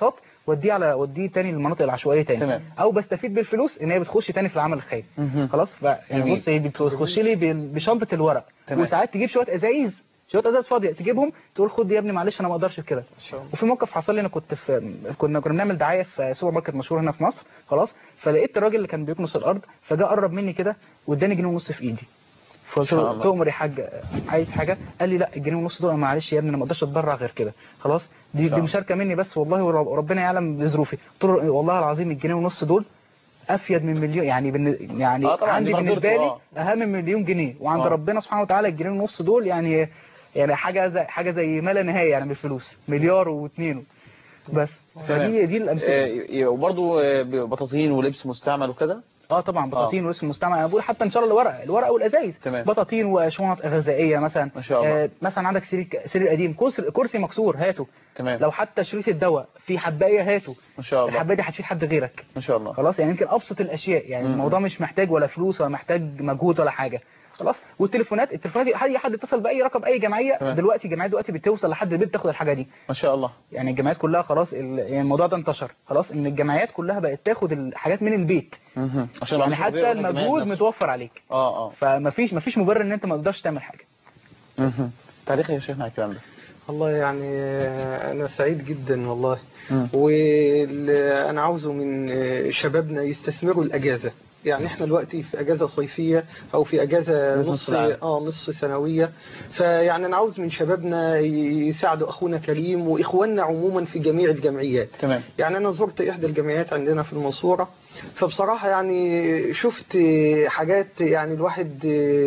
وديه على وديه تاني للمناطق العشوائيه تاني تمام. او بستفيد بالفلوس ان هي بتخش تاني في العمل الخيري مهم. خلاص ف يعني جميل. بص هي بتخش لي بال- بشنطه الورق تمام. وساعات تجيب شويه ازايز شويه ازاز فاضيه تجيبهم تقول خد يا ابني معلش انا ما اقدرش كده وفي موقف حصل لي انا كنت في كنا كنا بنعمل دعايه في سوبر ماركت مشهور هنا في مصر خلاص فلقيت الراجل اللي كان بيكنس الارض فجاء قرب مني كده واداني جنيه ونص في ايدي فقلت شاء له الله. تؤمر يا حاج عايز حاجه قال لي لا الجنيه ونص دول معلش يا ابني انا ما اقدرش اتبرع غير كده خلاص دي شاء دي مشاركه مني بس والله ورب- وربنا يعلم بظروفي قلت له والله العظيم الجنيه ونص دول افيد من مليون يعني بالن- يعني آه طبعاً، عندي دي بالنسبه مقدرته، لي آه. اهم من مليون جنيه وعند آه. ربنا سبحانه وتعالى الجنيه ونص دول يعني يعني حاجه زي حاجه زي ما لا نهايه يعني بالفلوس مليار واثنين بس تمام. فدي دي الامثله آه، وبرضه آه، بطاطين ولبس مستعمل وكذا اه طبعا بطاطين ورسم مستعمل انا بقول حتى ان شاء الله الورق الورق والازايز تمام. بطاطين وشنط غذائيه مثلا ما شاء الله. آه مثلا عندك سرير سرير قديم كرسي كرسي مكسور هاته تمام لو حتى شريط الدواء في حبايه هاته ما شاء الله الحبايه دي هتفيد حد غيرك ما شاء الله خلاص يعني يمكن ابسط الاشياء يعني مم. الموضوع مش محتاج ولا فلوس ولا محتاج مجهود ولا حاجه خلاص والتليفونات التليفونات دي اي حد اتصل باي رقم اي جمعيه تمام. دلوقتي الجمعيات دلوقتي بتوصل لحد البيت تاخد الحاجه دي ما شاء الله يعني الجمعيات كلها خلاص ال- يعني الموضوع ده انتشر خلاص ان الجمعيات كلها بقت تاخد الحاجات من البيت مهم. عشان يعني العنصر الطبيعي حتى والجماعي المجهود نفسه. متوفر عليك اه اه فمفيش مفيش مبرر ان انت ما تقدرش تعمل حاجه مهم. تعليق يا شيخنا على الكلام ده والله يعني أنا سعيد جدا والله مم. وأنا عاوزه من شبابنا يستثمروا الأجازة يعني احنا دلوقتي في اجازه صيفيه او في اجازه نصف نصف العام. اه نصف سنويه فيعني انا عاوز من شبابنا يساعدوا اخونا كريم واخواننا عموما في جميع الجمعيات تمام يعني أنا زرت إحدى الجمعيات عندنا في المنصورة فبصراحة يعني شفت حاجات يعني الواحد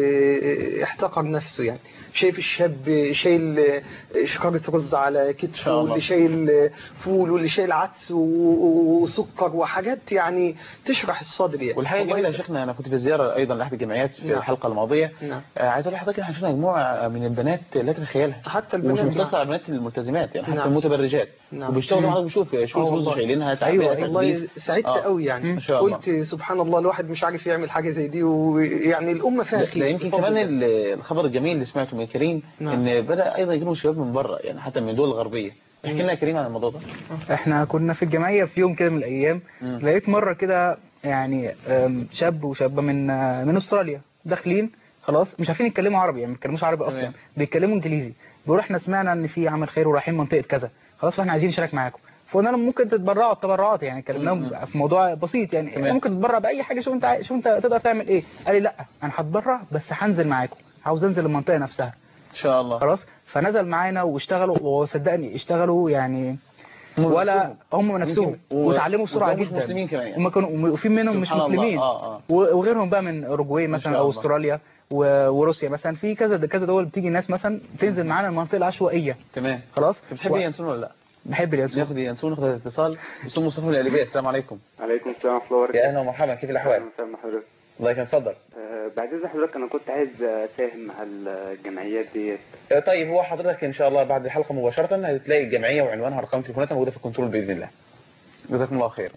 احتقر نفسه يعني شايف الشاب شايل شكارة رز على شاء كتفه الله. واللي شايل فول واللي شايل عدس و- وسكر وحاجات يعني تشرح الصدر يعني والحاجه والله الجميله يا شيخنا انا كنت في زياره ايضا لاحد الجمعيات في نعم. الحلقه الماضيه نعم. آه عايز اقول لحضرتك ان احنا شفنا مجموعه من البنات لا تتخيلها حتى ومش البنات مقتصر على البنات الملتزمات يعني حتى نعم. المتبرجات نعم. وبيشتغلوا مم. معاهم بشوف شوف آه رز والله. شايلينها أيوة، تعبئة، والله تغليف. سعدت آه. قوي يعني ما شاء الله. قلت سبحان الله الواحد مش عارف يعمل حاجة زي دي ويعني الأمة فيها ده خير ده يمكن بفضل كمان الله. ال- الخبر الجميل اللي سمعته من كريم نعم. ان بدا ايضا يجيبوا شباب من بره يعني حتى من الدول الغربيه احكي لنا يا كريم عن الموضوع ده احنا كنا في الجمعيه في يوم كده من الايام مم. لقيت مره كده يعني أم، شاب وشابه من آه، من استراليا داخلين خلاص مش عارفين يتكلموا عربي يعني ما بيتكلموش عربي اصلا تمام. بيتكلموا انجليزي بيقولوا احنا سمعنا ان في عمل خير ورايحين منطقه كذا خلاص فاحنا عايزين نشارك معاكم فقلنا لهم ممكن تتبرعوا التبرعات يعني كلمناهم مم. في موضوع بسيط يعني تمام. ممكن تتبرع باي حاجه شوف انت عاي- شوف انت تقدر تعمل ايه قال لي لا انا هتبرع بس هنزل معاكم عاوز انزل المنطقه نفسها ان شاء الله خلاص فنزل معانا واشتغلوا وصدقني اشتغلوا يعني هم ولا هم يمكن- نفسهم و- وتعلموا بسرعه وتلاقوا جدا مش مسلمين كمان يعني. هم كانوا وفي منهم مش سبحان الله. مسلمين اه اه و- وغيرهم بقى من اوروجواي ما مثلا شاء او الله. استراليا و- وروسيا مثلا في كذا كذا دول بتيجي ناس مثلا تنزل معانا المنطقه العشوائيه تمام خلاص انت بتحب و- ينسون ولا لا؟ بحب اليانسون ناخد ينسون ناخد اتصال بسم مصطفى من القليوبيه السلام عليكم عليكم السلام ورحمة الله يا وبركاته اهلا ومرحبا كيف الاحوال؟ أهلا وسهلا حضرتك الله يكرمك اتفضل آه، بعد إذن حضرتك أنا كنت عايز أساهم مع الجمعيات ديت آه، طيب هو حضرتك ان شاء الله بعد الحلقه مباشره هتلاقي الجمعيه وعنوانها ارقام تليفوناتها موجوده في الكنترول باذن الله جزاكم الله خير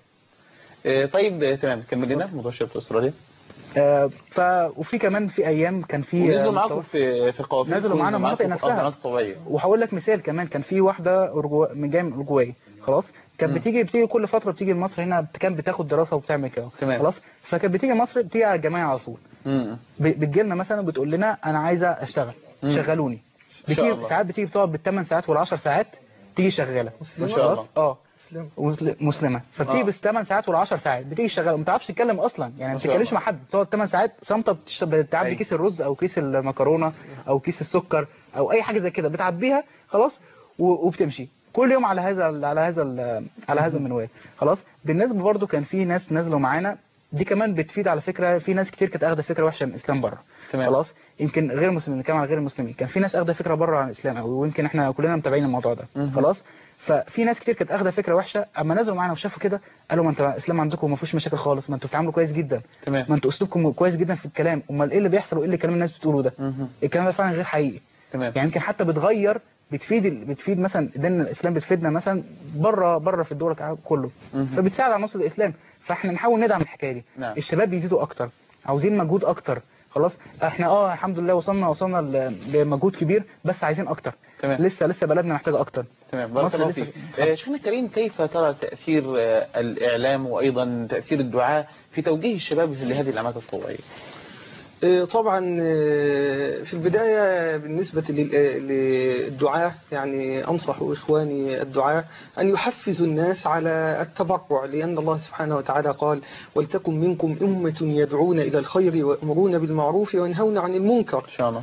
آه، طيب آه، تمام كمل لنا في موضوع شبكه استراليا آه ف وفي كمان في ايام كان في ونزلوا آه، معاكم في في القوافل نزلوا معانا المناطق نفسها. القنوات الطبيعيه وهقول لك مثال كمان كان في واحده أورجوا- من جايه من اورجواي خلاص كانت مم. بتيجي بتيجي كل فتره بتيجي مصر هنا كانت بتاخد دراسه وبتعمل كده تمام. خلاص فكانت بتيجي مصر بتيجي على الجماعه على طول امم بتجي لنا مثلا وبتقول لنا انا عايزه اشتغل مم. شغلوني إن شاء بتيجي الله. ساعات بتيجي بتقعد بالثمان ساعات والعشر ساعات تيجي شغاله ما شاء الله. خلاص؟ اه مسل- مسلمه فبتيجي آه. بالثمان ساعات والعشر ساعات بتيجي شغاله ما بتعرفش تتكلم اصلا يعني ما ما شاء بتتكلمش الله. مع حد بتقعد 8 ساعات صامته بتش- بتعبي أيوة. كيس الرز او كيس المكرونه او كيس السكر او اي حاجه زي كده بتعبيها خلاص و- وبتمشي كل يوم على هذا ال- على هذا ال- على هذا المنوال خلاص بالنسبه برضو كان في ناس نازلوا معانا دي كمان بتفيد على فكره في ناس كتير كانت اخده فكره وحشه عن الاسلام بره تمام. خلاص يمكن غير مسلمين كمان غير المسلمين كان في ناس اخده فكره بره عن الاسلام قوي ويمكن احنا كلنا متابعين الموضوع ده مهم. خلاص ففي ناس كتير كانت اخده فكره وحشه اما نزلوا معانا وشافوا كده قالوا ما انتوا الاسلام عندكم ما فيهوش مشاكل خالص ما انتوا بتتعاملوا كويس جدا تمام ما انتوا اسلوبكم كويس جدا في الكلام امال ايه اللي بيحصل وايه اللي كلام الناس بتقوله ده مهم. الكلام ده فعلا غير حقيقي تمام يعني يمكن حتى بتغير بتفيد ال- بتفيد مثلا دين الاسلام بتفيدنا مثلا بره بره في الدول العربية كله مهم. فبتساعد على نصر الاسلام فاحنا نحاول ندعم الحكايه دي نعم. الشباب بيزيدوا اكتر عاوزين مجهود اكتر خلاص احنا اه الحمد لله وصلنا وصلنا ل- لمجهود كبير بس عايزين اكتر تمام. لسه لسه بلدنا محتاجه اكتر تمام بارك مصر الله لسه- فيك آه، شيخنا الكريم كيف ترى تأثير آه، الإعلام وأيضا تأثير الدعاء في توجيه الشباب لهذه الأعمال التطوعية آه، طبعا آه، في البداية بالنسبة لل- آه، للدعاة يعني أنصح إخواني الدعاة أن يحفزوا الناس على التبرع لأن الله سبحانه وتعالى قال ولتكن منكم أمة يدعون إلى الخير ويأمرون بالمعروف وينهون عن المنكر إن شاء الله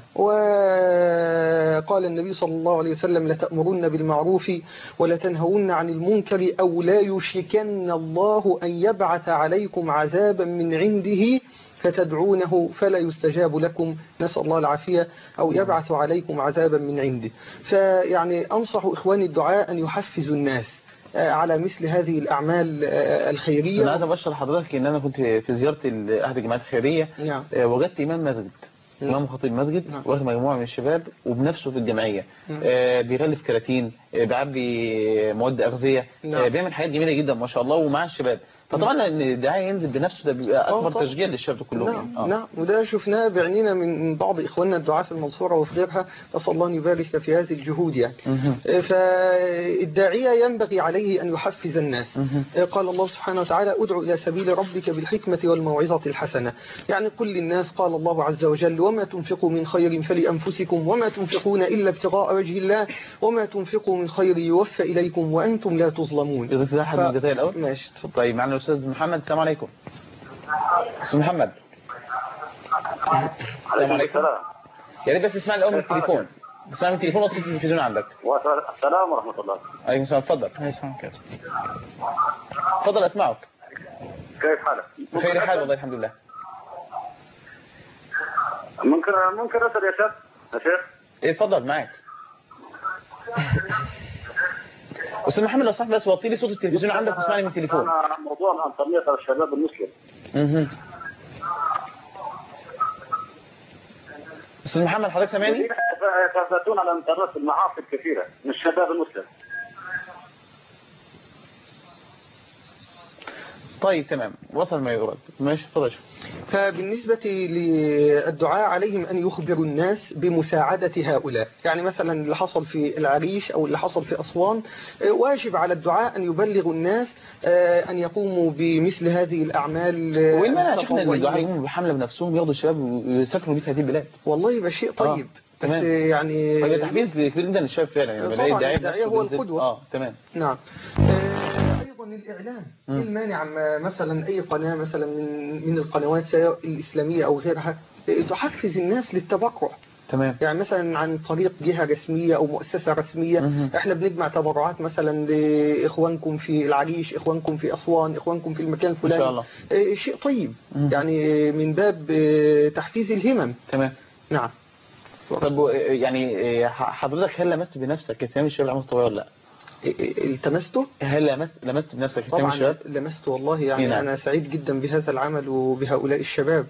وقال النبي صلى الله عليه وسلم لتأمرن بالمعروف ولتنهون عن المنكر أو لا يشركن الله أن يبعث عليكم عذابا من عنده فتدعونه فلا يستجاب لكم نسأل الله العافية أو يبعث عليكم عذابا من عنده فيعني أنصح إخواني الدعاء أن يحفزوا الناس آه، على مثل هذه الأعمال آه، الخيرية أنا عايز أبشر لحضرتك إن أنا كنت في زيارة ال- أحد الجماعات الخيرية نعم آه، وجدت إمام مسجد نعم. إمام خطيب مسجد نعم. واخد مجموعة من الشباب وبنفسه في الجمعية نعم. آه، بيغلف كراتين آه، بيعبي مواد أغذية نعم. آه، بيعمل حاجات جميلة جدا ما شاء الله ومع الشباب فطبعا ان الداعية ينزل بنفسه ده بيبقى آه، أكبر طبعا. تشجيع للشباب كلهم نعم يعني. آه. نعم وده شفناه بعينينا من بعض إخواننا الدعاة في المنصورة وفي غيرها نسأل الله أن يبارك في هذه الجهود يعني مهم. فالداعية ينبغي عليه أن يحفز الناس مهم. قال الله سبحانه وتعالى ادعو إلى سبيل ربك بالحكمة والموعظة الحسنة يعني قل للناس قال الله عز وجل وما تنفقوا من خير فلأنفسكم وما تنفقون إلا ابتغاء وجه الله وما تنفقوا من خير يوفى إليكم وأنتم لا تظلمون جزاك الله حد من الجزائر الأول ماشي اتفضل. طيب معنا الأستاذ محمد السلام عليكم أستاذ محمد السلام عليكم يا ريت بس تسمعني الأول من التليفون اسمعني من التليفون وصوت التلفزيون عندك السلام ورحمة الله عليكم السلام اتفضل هيسمع كده اتفضل اسمعك كيف حالك؟ بخير حال والله الحمد لله ممكن ممكن أسأل يا شيخ يا شيخ ايه اتفضل معاك استاذ محمد لو صح بس وطي لي صوت التلفزيون عندك واسمعني من التليفون أنا موضوع عن تنمية الشباب المسلم مهم. استاذ محمد حضرتك سامعني يتحدثون على الانترنت المعاصي الكثيرة من الشباب المسلم طيب تمام وصل ما يرد ماشي اتفضل يا شيخ. فبالنسبة للدعاء عليهم أن يخبروا الناس بمساعدة هؤلاء يعني مثلا اللي حصل في العريش أو اللي حصل في أسوان آه، واجب على الدعاء أن يبلغوا الناس آه، أن يقوموا بمثل هذه الأعمال آه، وين ما شفنا ان التطوعية. الدعاء يقوموا بحمله بنفسهم ياخدوا الشباب ويسافروا بيه في هذه البلاد والله يبقى شيء طيب بس تمام. يعني طيب تحفيز كبير جدا للشباب فعلا يعني طبعاً بلاقي الداعية الداعية بنفسه هو بينزل- القدوة. اه تمام نعم آه، ايضا الاعلام ايه المانع عما مثلا اي قناه مثلا من من القنوات سواء الاسلاميه او غيرها آه، تحفز الناس للتبرع تمام يعني مثلا عن طريق جهة رسمية أو مؤسسة رسمية مهم. احنا بنجمع تبرعات مثلا لإخوانكم في العريش إخوانكم في أسوان إخوانكم في المكان الفلاني شاء الله. آه، شيء طيب مهم. يعني من باب آه، تحفيز الهمم تمام نعم طب و- يعني إيه، ح- حضرتك هل لمست بنفسك اهتمام الشباب العمل الطبيعي ولا لا؟ آه، آه، التمسته هل لمست لمست بنفسك اهتمام طبعا الشباب؟ لمست والله يعني نعم. أنا سعيد جدا بهذا العمل وبهؤلاء الشباب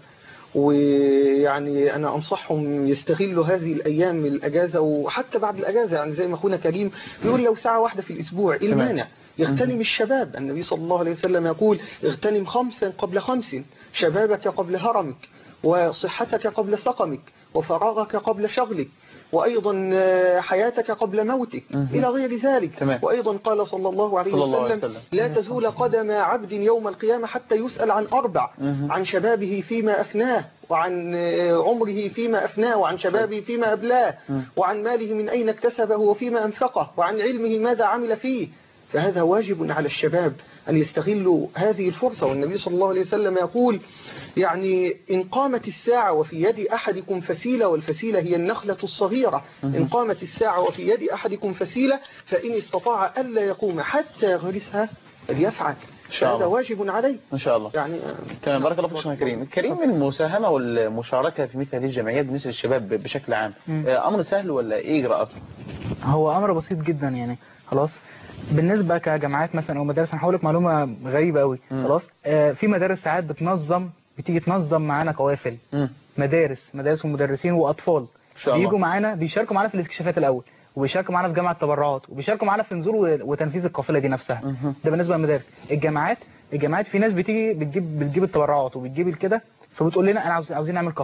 ويعني أنا أنصحهم يستغلوا هذه الأيام الأجازة وحتى بعد الأجازة يعني زي ما أخونا كريم بيقول لو ساعة واحدة في الأسبوع إيه تمام. المانع يغتنم الشباب النبي صلى الله عليه وسلم يقول اغتنم خمسا قبل خمس شبابك قبل هرمك وصحتك قبل سقمك وفراغك قبل شغلك وأيضا آه، حياتك قبل موتك مهم. إلى غير ذلك تمام. وأيضا قال صلى الله عليه صلى الله عليه وسلم وسلم. لا تزول قدم عبد يوم القيامة حتى يسأل عن أربع مهم. عن شبابه فيما أفناه وعن آه، عمره فيما أفناه وعن شبابه فيما أبلاه مم. وعن ماله من أين اكتسبه وفيما أنفقه وعن علمه ماذا عمل فيه فهذا واجب على الشباب أن يستغلوا هذه الفرصة والنبي صلى الله عليه وسلم يقول يعني إن قامت الساعة وفي يد أحدكم فسيلة والفسيلة هي النخلة الصغيرة إن قامت الساعة وفي يد أحدكم فسيلة فإن استطاع ألا يقوم حتى يغرسها فليفعل شاء هذا الله. واجب عليه ان شاء الله يعني آه، تمام بارك الله فيك شيخنا كريم كريم المساهمة والمشاركة في مثل هذه الجمعيات بالنسبة للشباب بشكل عام مم. آه، أمر سهل ولا إيه إجراءاته؟ هو امر بسيط جدا يعني خلاص بالنسبه كجامعات مثلا او مدارس انا هقول لك معلومه غريبه قوي مم. خلاص آه في مدارس ساعات بتنظم بتيجي تنظم معانا قوافل مم. مدارس مدارس ومدرسين واطفال شاء الله. بيجوا معانا بيشاركوا معانا في الاستكشافات الاول وبيشاركوا معانا في جامعه التبرعات وبيشاركوا معانا في نزول و- وتنفيذ القافله دي نفسها مهم. ده بالنسبه للمدارس الجامعات الجامعات في ناس بتيجي بتجيب بتجيب التبرعات وبتجيب الكده فبتقول لنا انا عاوز عاوزين نعمل قافله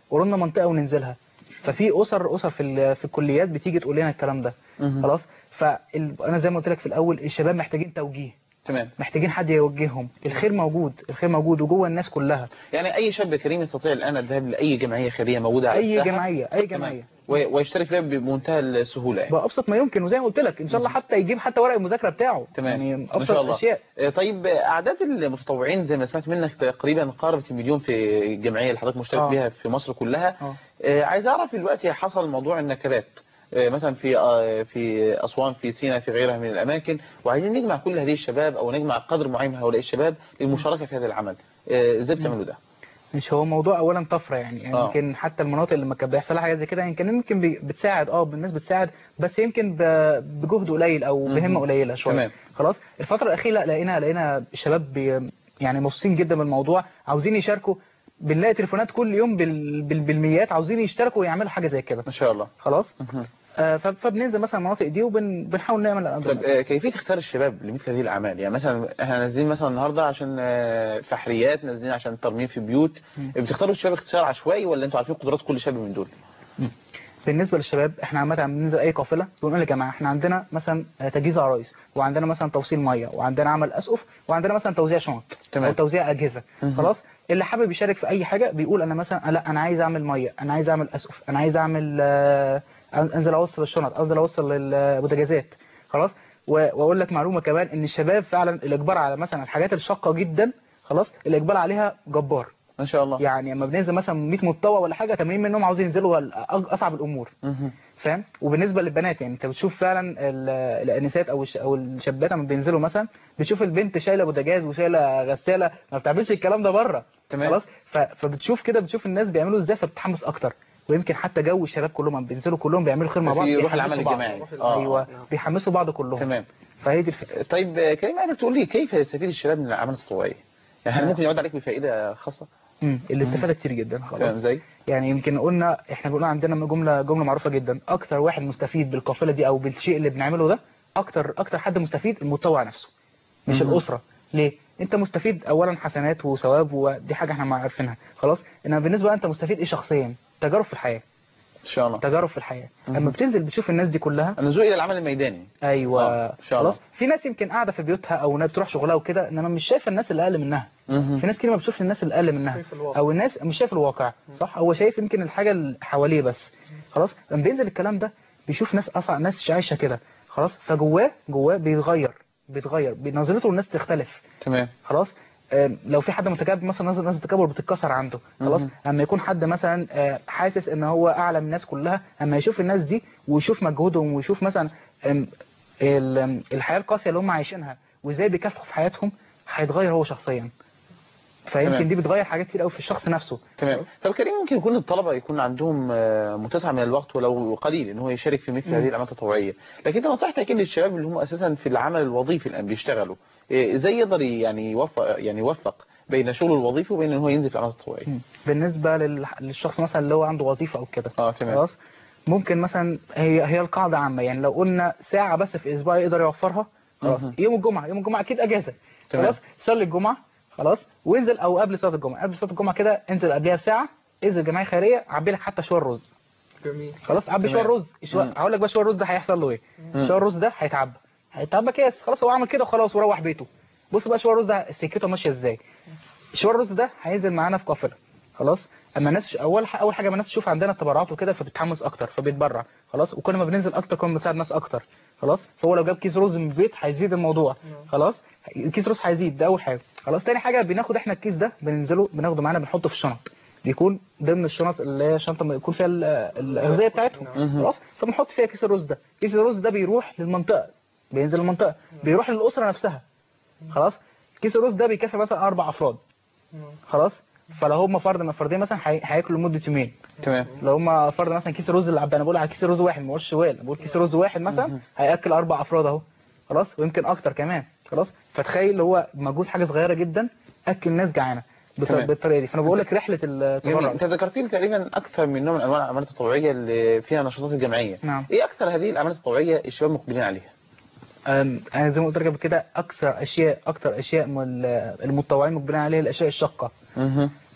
قولوا لنا منطقه وننزلها ففي اسر اسر في ال- في الكليات بتيجي تقول لنا الكلام ده مهم. خلاص فانا زي ما قلت لك في الاول الشباب محتاجين توجيه تمام محتاجين حد يوجههم الخير موجود الخير موجود وجوه الناس كلها يعني اي شاب كريم يستطيع الان الذهاب لاي جمعيه خيريه موجوده على اي الساحة. جمعيه اي تمام. جمعيه و- ويشترك فيها بمنتهى السهوله يعني. بأبسط ما يمكن وزي ما قلت لك ان شاء الله حتى يجيب حتى ورق المذاكره بتاعه تمام يعني ما ابسط شاء الله الاشياء آه، طيب آه، اعداد المتطوعين زي ما سمعت منك تقريبا قاربت المليون في الجمعيه اللي حضرتك مشترك آه. بيها في مصر كلها اه آه، عايز اعرف دلوقتي حصل موضوع النكبات آه، مثلا في آه، في اسوان في سيناء في غيرها من الاماكن وعايزين نجمع كل هذه الشباب او نجمع قدر معين من هؤلاء الشباب للمشاركه في هذا العمل آه، ازاي بتعملوا ده مش هو موضوع اولا طفره يعني, يعني آه. يمكن حتى المناطق اللي ما كان بيحصل لها حاجات زي كده يمكن يمكن بي- بتساعد اه الناس بتساعد بس يمكن ب- بجهد قليل او مهم. بهمه قليله شويه تمام. خلاص الفتره الاخيره لقينا لقينا الشباب بي يعني مبسوطين جدا بالموضوع عاوزين يشاركوا بنلاقي تليفونات كل يوم بال... بال... بالميات عاوزين يشتركوا ويعملوا حاجه زي كده ما شاء الله خلاص مهم. آه ف... فبننزل مثلا المناطق دي وبنحاول نعمل طب الأمر آه، كيفيه اختيار الشباب لمثل هذه الاعمال يعني مثلا احنا نازلين مثلا النهارده عشان آه، فحريات نازلين عشان ترميم في بيوت مم. بتختاروا الشباب اختيار عشوائي ولا انتوا عارفين قدرات كل شاب من دول بالنسبه للشباب احنا عامه بننزل اي قافله بنقول يا جماعه احنا عندنا مثلا آه، تجهيز عرايس وعندنا مثلا توصيل ميه وعندنا عمل اسقف وعندنا مثلا توزيع شنط تمام. او توزيع اجهزه مهم. خلاص اللي حابب يشارك في اي حاجه بيقول انا مثلا لا انا عايز اعمل ميه انا عايز اعمل اسقف انا عايز اعمل آه، انزل اوصل الشنط انزل اوصل البوتاجازات خلاص و- واقول لك معلومه كمان ان الشباب فعلا الاجبار على مثلا الحاجات الشاقه جدا خلاص الاجبار عليها جبار ما شاء الله يعني لما بننزل مثلا 100 متطوع ولا حاجه 80 منهم عاوزين ينزلوا ال- أج- اصعب الامور مهم. فاهم وبالنسبه للبنات يعني انت بتشوف فعلا ال- الانسات او الش- او الشابات لما بينزلوا مثلا بتشوف البنت شايله بوتاجاز وشايله غساله ما بتعملش الكلام ده بره تمام. خلاص ف- فبتشوف كده بتشوف الناس بيعملوا ازاي فبتتحمس اكتر ويمكن حتى جو الشباب كلهم لما بينزلوا كلهم بيعملوا خير مع في بعض روح بيحمسوا العمل بعض. الجماعي. روح- آه. ايوه بيحمسوا بعض كلهم تمام فهي دي الفكره طيب آه، كريم عايزك تقول لي كيف يستفيد الشباب من الاعمال التطوعيه يعني هل ممكن يعود عليك بفائده خاصه مم. الاستفاده كتير جدا تمام خلاص زي يعني يمكن قلنا احنا بنقول عندنا جمله جمله معروفه جدا اكتر واحد مستفيد بالقافله دي او بالشيء اللي بنعمله ده اكتر اكتر حد مستفيد المتطوع نفسه مش مهم. الاسره ليه انت مستفيد اولا حسنات وثواب ودي حاجه احنا ما عارفينها خلاص انما بالنسبه انت مستفيد ايه شخصيا تجارب في الحياه ان شاء الله تجارب في الحياه مهم. اما بتنزل بتشوف الناس دي كلها النزول الى العمل الميداني ايوه آه، إن شاء الله. خلاص في ناس يمكن قاعده في بيوتها او انها بتروح شغلها وكده انما مش شايفه الناس اللي اقل منها مهم. في ناس كتير ما بتشوفش الناس اللي اقل منها شايف الواقع. او الناس مش شايف الواقع صح هو شايف يمكن الحاجه اللي حواليه بس خلاص لما بينزل الكلام ده بيشوف ناس اصلا ناس عايشه كده خلاص فجواه جواه بيتغير بيتغير نظرته للناس تختلف تمام خلاص آم، لو في حد متكبر مثلا نظر نظره التكبر بتتكسر عنده خلاص مهم. اما يكون حد مثلا آه، حاسس ان هو اعلى من الناس كلها اما يشوف الناس دي ويشوف مجهودهم ويشوف مثلا آم، ال- آم، الحياه القاسيه اللي هم عايشينها وازاي بيكافحوا في حياتهم هيتغير هو شخصيا تمام. فيمكن دي بتغير حاجات كتير قوي في الشخص نفسه تمام طب كريم ممكن يكون الطلبه يكون عندهم آه، متسع من الوقت ولو قليل ان هو يشارك في مثل مم. هذه الاعمال التطوعيه لكن انت نصيحتك اكيد للشباب اللي هم اساسا في العمل الوظيفي الان بيشتغلوا إيه، ازاي يقدر يعني يوفق يعني يوفق بين شغله الوظيفي وبين ان هو ينزل في الاعمال التطوعيه مم. بالنسبه لل- للشخص مثلا اللي هو عنده وظيفه او كده اه تمام خلاص ممكن مثلا هي هي القاعده عامه يعني لو قلنا ساعه بس في اسبوع يقدر يوفرها خلاص مهم. يوم الجمعه يوم الجمعه اكيد اجازه تمام. خلاص صلي الجمعه خلاص وانزل او قبل صلاه الجمعه قبل صلاه الجمعه كده انزل قبلها بساعه انزل جمعيه خيريه عبي لك حتى شويه رز جميل خلاص عبي تمام. شويه رز شوية- مم. هقول لك بقى شويه الرز ده هيحصل له ايه مم. شويه الرز ده هيتعبى هيتعبى كاس خلاص هو عمل كده وخلاص وروح بيته بص بقى شويه الرز ده سكته ماشيه ازاي شويه الرز ده هينزل معانا في قافله خلاص اما الناس اول ح- اول حاجه ما الناس تشوف عندنا تبرعات وكده فبتتحمس اكتر فبيتبرع خلاص وكل ما بننزل اكتر كل ما بنساعد ناس اكتر خلاص فهو لو جاب كيس رز من البيت هيزيد الموضوع خلاص الكيس رز هيزيد ده اول حاجه خلاص تاني حاجه بناخد احنا الكيس ده بننزله بناخده معانا بنحطه في الشنط بيكون ضمن الشنط اللي هي شنطه ما يكون فيها ال- الاغذيه بتاعتهم مهم. خلاص فبنحط فيها كيس الرز ده كيس الرز ده بيروح للمنطقه بينزل المنطقه بيروح للاسره نفسها خلاص كيس الرز ده بيكفي مثلا اربع افراد خلاص فلو هم فرد من فردين مثلا هي- هياكلوا لمده يومين تمام لو هم فرد مثلا كيس الرز اللي عب- انا بقول على كيس الرز واحد ما بقولش سؤال أنا بقول كيس رز واحد مثلا هياكل اربع افراد اهو خلاص ويمكن اكتر كمان خلاص فتخيل اللي هو مجهود حاجه صغيره جدا اكل ناس جعانه بط- تمام. بالطريقه دي فانا بقول لك رحله جميل التبرع انت ذكرت لي تقريبا اكثر من نوع من انواع الاعمال التطوعيه اللي فيها نشاطات الجمعيه نعم. ايه اكثر هذه الاعمال التطوعيه الشباب مقبلين عليها أم، انا زي ما قلت لك قبل كده اكثر اشياء اكثر اشياء من ال- المتطوعين مقبلين عليها الاشياء الشاقه مهم.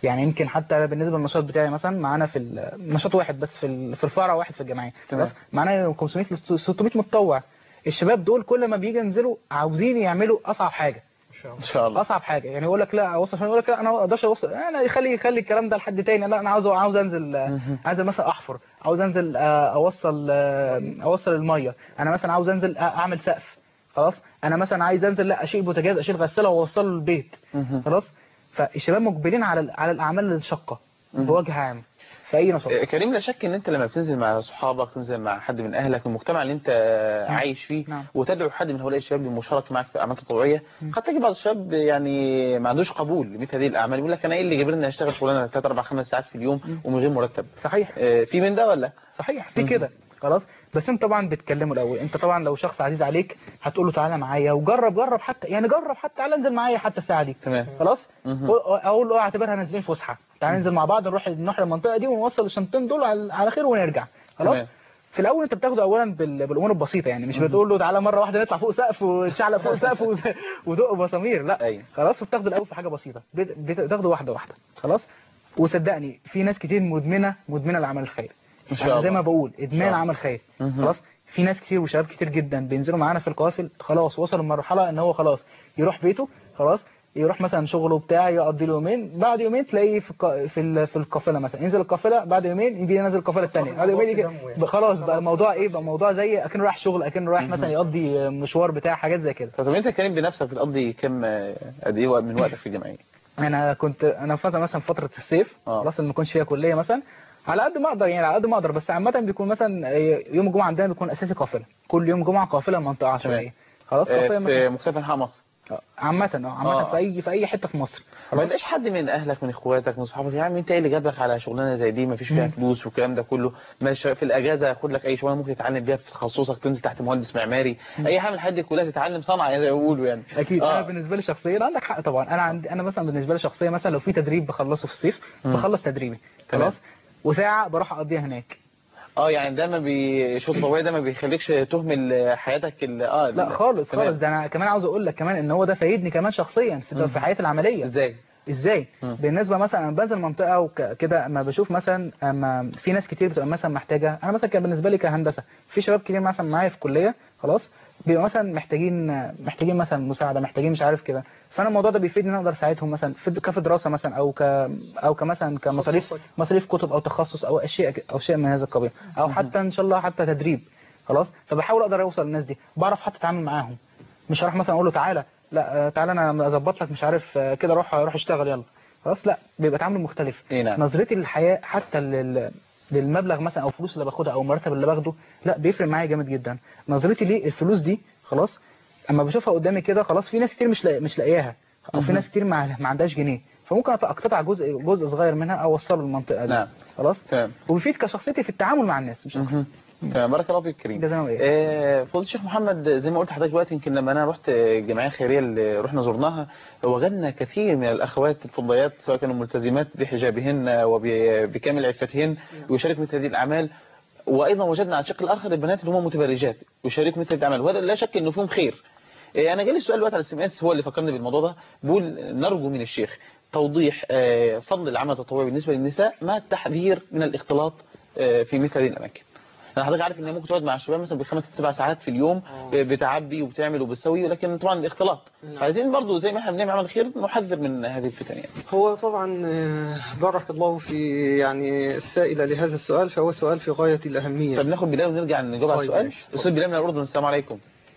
يعني يمكن حتى بالنسبه للنشاط بتاعي مثلا معانا في ال- نشاط واحد بس في ال- في الفرع واحد في الجمعيه تمام. خلاص معانا 500 ل 600 متطوع الشباب دول كل ما بيجي ينزلوا عاوزين يعملوا اصعب حاجه ان شاء الله اصعب حاجه يعني يقول لك لا اوصل يقول لك لا انا ما اقدرش اوصل انا يخلي يخلي الكلام ده لحد تاني لا انا عاوز عاوز انزل آه، عاوز مثلا احفر عاوز انزل آه، اوصل آه، اوصل الميه انا مثلا عاوز انزل آه، اعمل سقف خلاص انا مثلا عايز انزل لا اشيل بوتاجاز اشيل غساله واوصله البيت مهم. خلاص فالشباب مقبلين على ال- على الاعمال الشاقه بوجه عام في اي نشاط آه، كريم لا شك ان انت لما بتنزل مع صحابك تنزل مع حد من اهلك المجتمع اللي انت نعم. عايش فيه نعم. وتدعو حد من هؤلاء الشباب للمشاركه معك في اعمال تطوعيه قد تجد بعض الشباب يعني ما عندوش قبول لمثل هذه الاعمال يقول لك انا ايه اللي جبرني اشتغل شغلانه 3 4 5 ساعات في اليوم ومن غير مرتب صحيح آه، في من ده ولا صحيح في كده خلاص بس انت طبعا بتكلمه الاول انت طبعا لو شخص عزيز عليك هتقول له تعالى معايا وجرب جرب حتى يعني جرب حتى تعالى انزل معايا حتى الساعه دي تمام خلاص مهم. قول- اقول له اعتبرها نازلين فسحه تعالى ننزل مع بعض نروح نروح المنطقه دي ونوصل الشنطتين دول على على خير ونرجع خلاص تمام. في الاول انت بتاخده اولا بال- بالامور البسيطه يعني مش بتقول له تعالى مره واحده نطلع فوق سقف وتشعلق فوق سقف و- ودق مسامير لا أيوة. خلاص بتاخده الاول في حاجه بسيطه بت- بتاخده واحده واحده خلاص وصدقني في ناس كتير مدمنه مدمنه العمل الخيري إن شاء أنا زي الله. ما بقول شاء ادمان الله. عمل خير مهم. خلاص في ناس كتير وشباب كتير جدا بينزلوا معانا في القوافل خلاص وصلوا لمرحله ان هو خلاص يروح بيته خلاص يروح مثلا شغله بتاع يقضي له يومين بعد يومين تلاقيه في الق- في ال- في القافله مثلا ينزل القافله بعد يومين يجي ينزل القافله الثانيه بعد يومين يجي بقى خلاص بقى الموضوع ايه بقى الموضوع زي اكنه رايح شغل اكنه رايح مثلا يقضي مشوار بتاع حاجات زي كده طب انت يا كريم بنفسك بتقضي كم آه، قد ايه وقت من وقتك في الجمعيه انا كنت انا فتره مثلا فتره الصيف آه. خلاص اللي ما كنتش فيها كليه مثلا على قد ما اقدر يعني على قد ما اقدر بس عامه بيكون مثلا يوم الجمعه عندنا بيكون اساسي قافله كل يوم جمعه قافله منطقه عشوائيه خلاص آه، قافله في مثلا مختلف انحاء مصر آه، عامه اه عامه آه. في اي في اي حته في مصر ما تلاقيش حد من اهلك من اخواتك من صحابك يا عم انت ايه اللي جاب لك على شغلانه زي دي ما فيش فيها مم. فلوس والكلام ده كله ماشي في الاجازه خد لك اي شغلانه ممكن تتعلم بيها في تخصصك تنزل تحت مهندس معماري اي حاجه من الحاجات دي كلها تتعلم صنعه زي ما بيقولوا يعني اكيد آه. انا بالنسبه لي شخصيا عندك حق طبعا انا عندي انا مثلا بالنسبه لي شخصيا مثلا لو في تدريب بخلصه في الصيف مم. بخلص تدريبي تمام. خلاص وساعه بروح اقضيها هناك اه يعني ده ما بيشوط طوعي ده ما بيخليكش تهمل حياتك ال- اه لا ال- خالص تمام. خالص ده انا كمان عاوز اقول لك كمان ان هو ده فايدني كمان شخصيا في, في حياتي العمليه ازاي ازاي مم. بالنسبه مثلا انا بنزل منطقه وكده اما بشوف مثلا اما في ناس كتير بتبقى مثلا محتاجه انا مثلا كان بالنسبه لي كهندسه في شباب كتير مثلا معايا في الكليه خلاص بيبقى مثلا محتاجين محتاجين مثلا مساعده محتاجين مش عارف كده فانا الموضوع ده بيفيدني ان أنا اقدر اساعدهم مثلا في كفي دراسه مثلا او ك او كمثلا كمصاريف تخصصك. مصاريف كتب او تخصص او اشياء او شيء من هذا القبيل او حتى ان شاء الله حتى تدريب خلاص فبحاول اقدر اوصل للناس دي بعرف حتى اتعامل معاهم مش هروح مثلا اقول له تعالى لا آه، تعالى انا اظبط لك مش عارف آه، كده روح روح اشتغل يلا خلاص لا بيبقى تعامل مختلف اي نعم نظرتي للحياه حتى لل... للمبلغ مثلا او الفلوس اللي باخدها او المرتب اللي باخده لا بيفرق معايا جامد جدا نظرتي ليه الفلوس دي خلاص اما بشوفها قدامي كده خلاص في ناس كتير مش لا... مش لاقياها او في ناس كتير ما, ما عندهاش جنيه فممكن أت- اقتطع جزء جزء صغير منها او اوصله للمنطقه دي نعم. خلاص تمام وبيفيد كشخصيتي في التعامل مع الناس مش اكتر مهم. تمام بارك الله فيك كريم ده زي ما بقول. آه، فضيله الشيخ محمد زي ما قلت لحضرتك دلوقتي يمكن لما انا رحت الجمعيه الخيريه اللي رحنا زرناها وجدنا كثير من الاخوات الفضيات سواء كانوا ملتزمات بحجابهن وبكامل عفتهن ويشارك مثل هذه الاعمال وايضا وجدنا على الشق الاخر البنات اللي هم متبرجات ويشاركوا مثل هذه الاعمال وهذا لا شك انه فيهم خير آه، انا جالي السؤال دلوقتي على السي ام اس هو اللي فكرني بالموضوع ده بيقول نرجو من الشيخ توضيح آه، فضل العمل التطوعي بالنسبه للنساء مع التحذير من الاختلاط آه، في مثل هذه الاماكن انا حضرتك عارف ان هي ممكن تقعد مع الشباب مثلا بالخمس ست سبع ساعات في اليوم ب- بتعبي وبتعمل وبتسوي ولكن طبعا الاختلاط عايزين برضو زي ما احنا بنعمل عمل خير نحذر من هذه الفتن يعني هو طبعا آه، بارك الله في يعني السائلة لهذا السؤال فهو سؤال في غاية الأهمية طب ناخد بلال ونرجع نجاوب على طيب، السؤال ماشي. استاذ بلال من الاردن السلام عليكم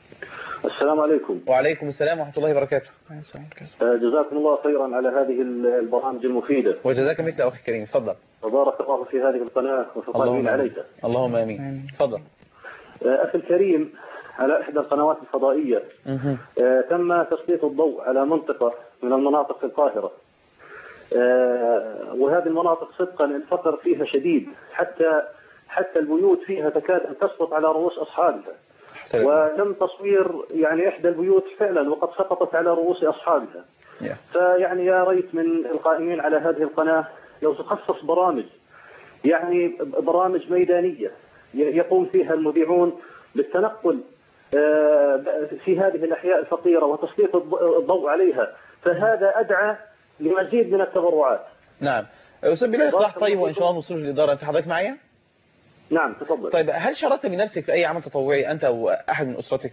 السلام عليكم وعليكم السلام ورحمه الله وبركاته آه، جزاكم الله خيرا على هذه البرامج المفيدة وجزاك مثل اخي الكريم اتفضل وبارك الله في هذه القناة وفي القائمين اللهم عليها امين اللهم امين اتفضل آه، أخي الكريم على إحدى القنوات الفضائية مهم. آه، تم تسليط الضوء على منطقة من المناطق في القاهرة آه، وهذه المناطق صدقا الفقر فيها شديد حتى حتى البيوت فيها تكاد أن تسقط على رؤوس أصحابها وتم تصوير يعني إحدى البيوت فعلا وقد سقطت على رؤوس أصحابها يا. فيعني يا ريت من القائمين على هذه القناة لو تخصص برامج يعني برامج ميدانية ي- يقوم فيها المذيعون بالتنقل آه، في هذه الأحياء الفقيرة وتسليط الض- الضوء عليها فهذا أدعى لمزيد من التبرعات نعم استاذ بلال اصلاح بارك طيب الله وان شاء الله نوصل للاداره انت حضرتك معايا نعم تفضل طيب هل شاركت بنفسك في اي عمل تطوعي انت او احد من اسرتك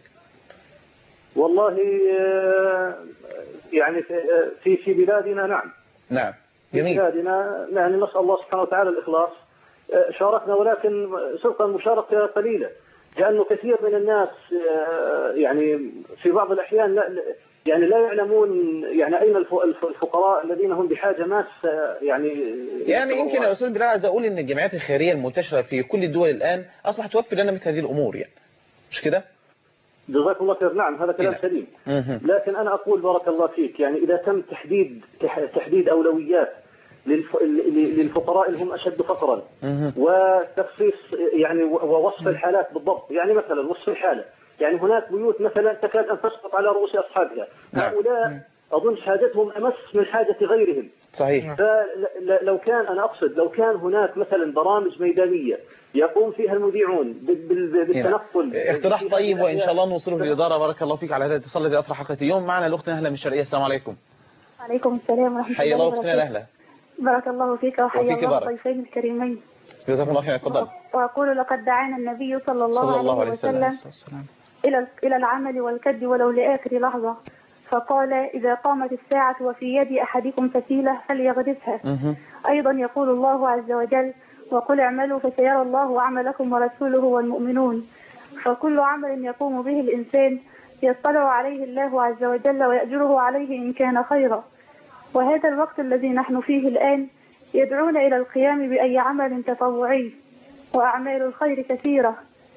والله آه، يعني في في في بلادنا نعم نعم في جميل بلادنا يعني نسأل الله سبحانه وتعالى الإخلاص آه، شاركنا ولكن صدقا مشاركة قليلة لأنه كثير من الناس آه، يعني في بعض الأحيان لا لا- يعني لا يعلمون يعني أين الف- الف- الفقراء الذين هم بحاجة ماسة يعني يعني يمكن يا استاذ بلال عايز اقول ان الجمعيات الخيريه المنتشره في كل الدول الان اصبحت توفر لنا مثل هذه الامور يعني مش كده؟ جزاكم الله خير نعم هذا كلام نعم. سليم مهم. لكن أنا أقول بارك الله فيك يعني إذا تم تحديد تح- تحديد أولويات للف... ل- للفقراء اللي هم أشد فقرا مهم. وتخصيص يعني و- ووصف الحالات بالضبط يعني مثلا وصف الحالة يعني هناك بيوت مثلا تكاد أن تسقط على رؤوس أصحابها نعم. هؤلاء أظن حاجتهم أمس من حاجة غيرهم صحيح فلو كان أنا أقصد لو كان هناك مثلا برامج ميدانية يقوم فيها المذيعون بال- بال- بالتنقل اقتراح في هذه طيب وان الأحياء. شاء الله نوصله للاداره بارك الله فيك على هذا الاتصال الذي اطرح حلقه اليوم معنا الاخت نهله من الشرقيه السلام عليكم عليكم السلام ورحمة حيا الله الله اختنا وبركاته نهله بارك الله فيك وحيا وفيك الله بارك. الضيفين الكريمين جزاكم الله خير اتفضل وأقول لقد دعانا النبي صلى الله, صلى الله عليه عليه وسلم وسلم السلام إلى إلى العمل والكد ولو لآخر لحظة فقال إذا قامت الساعة وفي يد أحدكم فتيلة فليغرسها مهم. أيضا يقول الله عز وجل وقل اعملوا فسيرى الله عملكم ورسوله والمؤمنون فكل عمل يقوم به الإنسان يطلع عليه الله عز وجل ويأجره عليه إن كان خيرا وهذا الوقت الذي نحن فيه الآن يدعونا إلى القيام بأي عمل تطوعي وأعمال الخير كثيرة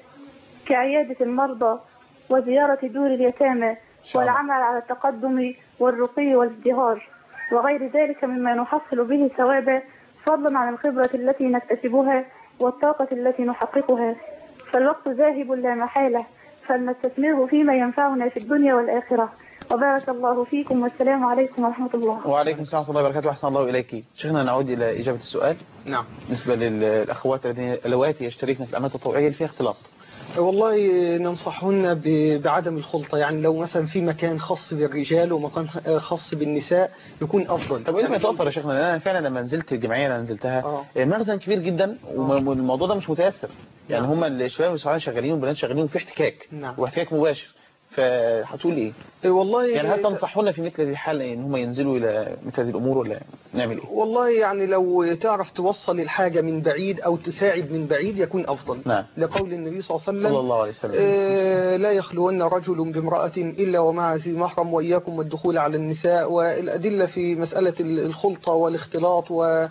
كعيادة المرضى وزيارة دور اليتامى شاء الله. والعمل على التقدم والرقي والازدهار وغير ذلك مما نحصل به ثوابا فضلا عن الخبرة التي نكتسبها والطاقة التي نحققها فالوقت ذاهب لا محالة فلنستثمره فيما ينفعنا في الدنيا والآخرة وبارك الله فيكم والسلام عليكم ورحمة الله وعليكم السلام ورحمه الله وبركاته واحسن الله اليك شيخنا نعود الى اجابه السؤال نعم بالنسبه للاخوات الذين اللواتي يشتركن في الاعمال التطوعيه اللي فيها اختلاط والله ننصحهن ب- بعدم الخلطة يعني لو مثلا في مكان خاص بالرجال ومكان خاص بالنساء يكون أفضل طب ايه ما يتوفر يا شيخنا لان انا فعلا لما نزلت الجمعيه اللي أنا نزلتها آه. مخزن كبير جدا وم- والموضوع ده مش متيسر يعني نعم. هم الشباب الصغيرين شغالين والبنات شغالين وفي احتكاك نعم. واحتكاك مباشر فهتقول ايه؟ والله يعني هل تنصحونا في مثل هذه الحاله ان هم ينزلوا الى مثل هذه الامور ولا نعمل ايه؟ والله يعني لو تعرف توصل الحاجة من بعيد أو تساعد من بعيد يكون أفضل نعم. لقول النبي صلى الله عليه صلى وسلم الله عليه وسلم آه، لا يخلون رجل بامرأة إلا ومع ذي محرم وإياكم والدخول على النساء والأدلة في مسألة الخلطة والاختلاط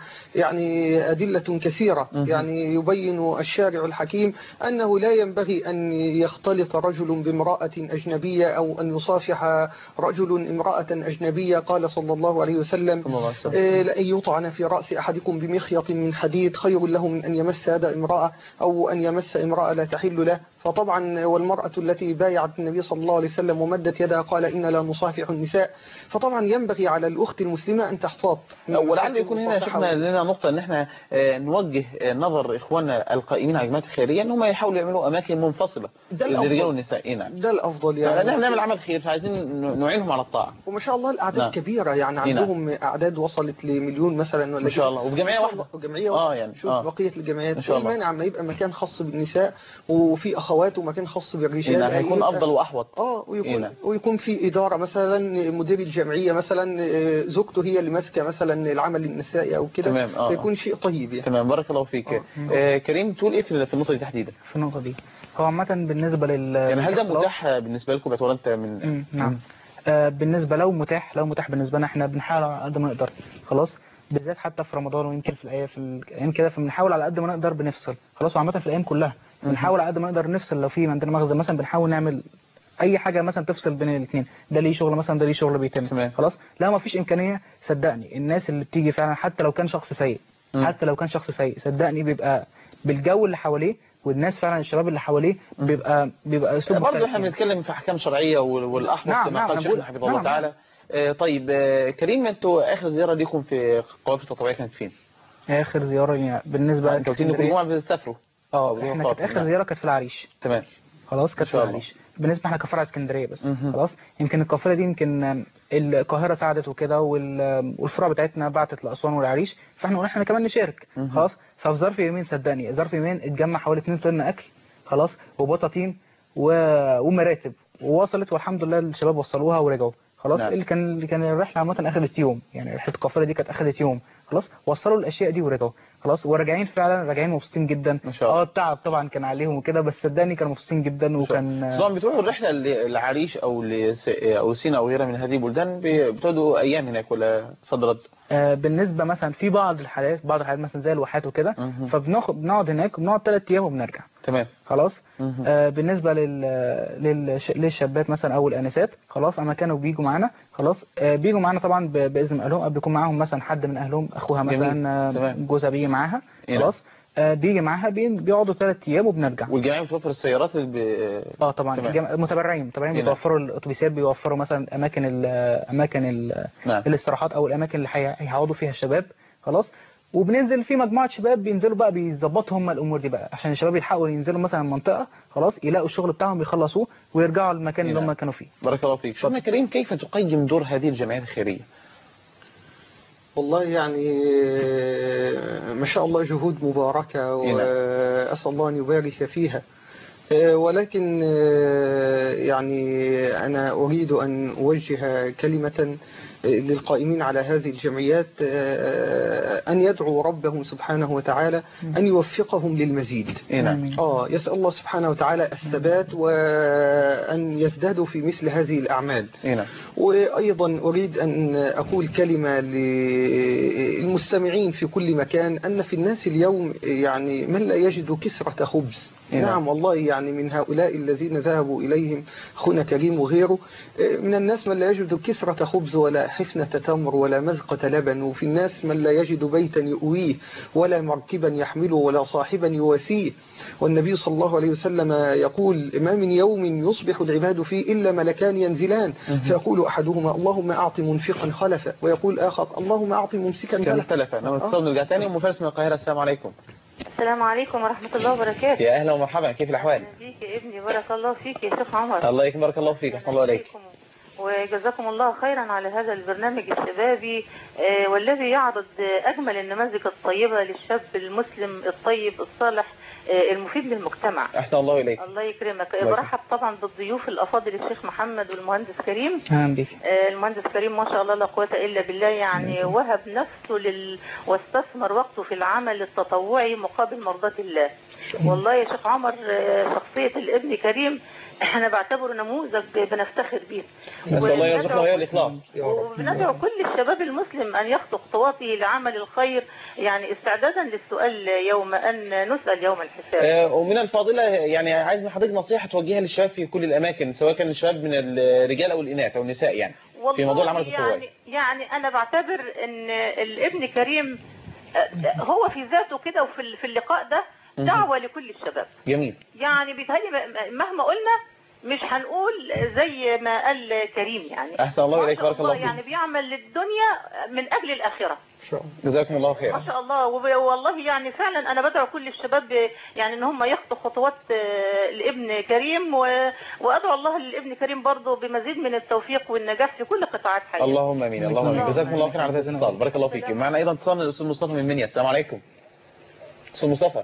ويعني أدلة كثيرة مهم. يعني يبين الشارع الحكيم أنه لا ينبغي أن يختلط رجل بامرأة أجنبية أو أن يصافح رجل امرأة أجنبية قال صلى الله عليه وسلم صلى الله عليه وسلم آه، لأن يطعن في رأس أحدكم بمخيط من حديد خير له من أن يمس هذا امرأة أو أن يمس امرأة لا تحل له فطبعا والمرأة التي بايعت النبي صلى الله عليه وسلم ومدت يدها قال إن لا نصافح النساء فطبعا ينبغي على الأخت المسلمة أن تحتاط من ولعل حق يكون هنا يا المصافحة شيخنا لنا نقطة ان احنا آه، نوجه آه، نظر اخواننا القائمين على الجماعات الخيرية ان هم يحاولوا يعملوا اماكن منفصلة ده للرجال الأفضل. والنساء إيه نعم ده الأفضل يعني احنا يعني بنعمل عمل خير فعايزين ن- نعينهم على الطاعة وما شاء الله الأعداد نعم. كبيرة يعني إيه نعم. عندهم أعداد وصلت لمليون مثلا ولا ما شاء كده. الله وفي جمعية ما شاء واحدة الله، جمعية اه واحدة يعني شوف اه بقية الجمعيات إن شاء ايه الله. المانع اما يبقى مكان خاص بالنساء وفي أخوات ومكان خاص بالرجال إيه نعم يعني هيكون يبقى- افضل واحوط اه إيه ويكون نعم. ويكون في اداره مثلا مدير الجمعيه مثلا آه، زوجته هي اللي ماسكه مثلا العمل النسائي او كده تمام، آه، فيكون شيء طيب يعني تمام بارك الله فيك آه. آه كريم تقول ايه في في النقطة دي تحديدا في النقطة دي هو عامة بالنسبة لل يعني هل ده للاختلاط- متاح بالنسبة لكم باعتبار انت من مم، نعم آه بالنسبة لو متاح لو متاح بالنسبة لنا احنا بنحاول على قد ما نقدر خلاص بالذات حتى في رمضان ويمكن في الايام في الايام كده فبنحاول على قد ما نقدر بنفصل خلاص وعامة في الايام كلها بنحاول على قد ما نقدر نفصل لو في عندنا مخزن مثلا بنحاول نعمل اي حاجه مثلا تفصل بين الاثنين ده ليه شغل مثلا ده ليه شغل بيتم تمام. خلاص لا ما فيش امكانيه صدقني الناس اللي بتيجي فعلا حتى لو كان شخص سيء مم. حتى لو كان شخص سيء صدقني بيبقى بالجو اللي حواليه والناس فعلا الشباب اللي حواليه بيبقى بيبقى اسلوب برضه مختلف احنا يعني. بنتكلم في احكام شرعيه وال- والاحمق نعم، كما نعم، قال أنا شيخنا بقول- حفظه الله نعم، تعالى آه، طيب آه، كريم انتوا اخر زياره ليكم في قوافل التطوعيه كانت فين؟ اخر زياره لينا بالنسبه انتوا قلت لي كل لإسكندرية- جمعه بتسافروا اه أو احنا قوافل، كانت اخر نعم. زياره كانت في العريش تمام خلاص كانت إن في شاء الله. العريش بالنسبه احنا كفرع اسكندريه بس مهم. خلاص يمكن القافله دي يمكن آم، القاهره ساعدت وكده وال- والفروع بتاعتنا بعتت لاسوان والعريش فاحنا قلنا احنا كمان نشارك مهم. خلاص ففي ظرف يومين صدقني ظرف يومين اتجمع حوالي 2 طن اكل خلاص وبطاطين و... ومراتب ووصلت والحمد لله الشباب وصلوها ورجعوا خلاص نعم. اللي كان اللي كان الرحله عامه اخذت يوم يعني رحله القافله دي كانت اخذت يوم خلاص وصلوا الاشياء دي ورجعوا خلاص وراجعين فعلا راجعين مبسوطين جدا ما شاء الله. اه التعب طبعا كان عليهم وكده بس صدقني كانوا مبسوطين جدا وكان طبعا بتروحوا الرحله للعريش او لس... او سينا او غيرها من هذه البلدان ب- بتقعدوا ايام هناك ولا صد رد آه، بالنسبه مثلا في بعض الحالات بعض الحالات مثلا زي الواحات وكده مهم. فبناخد بنقعد هناك بنقعد ثلاث ايام وبنرجع تمام خلاص مهم. آه بالنسبه لل... للش... للشابات مثلا او الانسات خلاص اما كانوا بيجوا معانا خلاص آه بيجوا معانا طبعا ب... باذن اهلهم أو بيكون معاهم مثلا حد من اهلهم اخوها جميل. مثلا آه، تمام. جوزها بيجي معاها إيه خلاص آه بيجي معاها بي... بيقعدوا ثلاث ايام وبنرجع والجمعيه بتوفر السيارات اللي ب... اه طبعا تمام. الجم... متبرعين متبرعين إيه نعم. بيوفروا الاتوبيسات بيوفروا مثلا اماكن ال... اماكن ال... نعم الاستراحات او الاماكن اللي هي- هيقعدوا فيها الشباب خلاص وبننزل في مجموعه شباب بينزلوا بقى بيظبطوا هم الامور دي بقى عشان الشباب يلحقوا ينزلوا مثلا منطقه خلاص يلاقوا الشغل بتاعهم يخلصوه ويرجعوا المكان اللي نعم. هم كانوا فيه بارك الله فيك شيخنا كريم كيف تقيم دور هذه الجمعيات الخيريه والله يعني آه، ما شاء الله جهود مباركة إيه نعم. وأسأل الله أن يبارك فيها آه، ولكن آه، يعني أنا أريد أن أوجه كلمة آه، للقائمين على هذه الجمعيات آه، أن يدعوا ربهم سبحانه وتعالى أن يوفقهم للمزيد اي نعم آمين. آه يسأل الله سبحانه وتعالى الثبات وأن يزدادوا في مثل هذه الأعمال اي نعم وأيضا أريد أن أقول كلمة للمستمعين في كل مكان أن في الناس اليوم يعني من لا يجد كسرة خبز نعم. نعم والله يعني من هؤلاء الذين ذهبوا إليهم أخونا كريم وغيره من الناس من لا يجد كسرة خبز ولا حفنة تمر ولا مذقة لبن وفي الناس من لا يجد بيتا يؤويه ولا مركبا يحمله ولا صاحبا يواسيه والنبي صلى الله عليه وسلم يقول ما من يوم يصبح العباد فيه إلا ملكان ينزلان فيقول أحدهما اللهم أعط منفقا خلفا ويقول آخر اللهم أعط ممسكا كان تلفا اختلف انا اتصل نرجع تاني ام فارس من القاهره السلام عليكم السلام عليكم ورحمة الله وبركاته يا اهلا ومرحبا كيف الاحوال أهلا بيك يا ابني بارك الله فيك يا شيخ عمر الله يكرمك بارك الله فيك احسن الله عليك وجزاكم الله خيرا على هذا البرنامج الشبابي آه، والذي يعرض آه، أجمل النماذج الطيبة للشاب المسلم الطيب الصالح آه، المفيد للمجتمع احسن الله اليك الله يكرمك الله برحب طبعا بالضيوف الأفاضل الشيخ محمد والمهندس كريم اهلا بيك آه، المهندس كريم ما شاء الله لا قوة إلا بالله يعني وهب نفسه لل... واستثمر وقته في العمل التطوعي مقابل مرضاة الله والله يا شيخ عمر آه، شخصية الابن كريم احنا بعتبره نموذج بنفتخر به نسال الله يرزقنا وندعو- وياه الاخلاص وبندعو كل الشباب المسلم أن يخطو خطواته لعمل الخير يعني استعدادا للسؤال يوم أن نسأل يوم الحساب آه، ومن الفاضله يعني عايز من حضرتك نصيحه توجهها للشباب في كل الاماكن سواء كان الشباب من الرجال او الاناث او النساء يعني في موضوع العمل التطوعي يعني يعني انا بعتبر ان الابن كريم آه، هو في ذاته كده وفي ال- في اللقاء ده مهم. دعوة لكل الشباب جميل يعني بيتهيألي م- مهما قلنا مش هنقول زي ما قال كريم يعني أحسن الله ما إليك، شاء بارك الله فيك. يعني بيعمل للدنيا من أجل الآخرة جزاكم الله ما خيرا شاء الله وب- والله يعني فعلا انا بدعو كل الشباب يعني ان هم يخطوا خطوات آه، الابن كريم و- وادعو الله للابن كريم برضه بمزيد من التوفيق والنجاح في كل قطاعات حياته اللهم امين اللهم امين اللهم جزاكم الله خيرا على هذا الاتصال بارك الله فيك معنا ايضا اتصال من الاستاذ مصطفى من منيا السلام عليكم استاذ مصطفى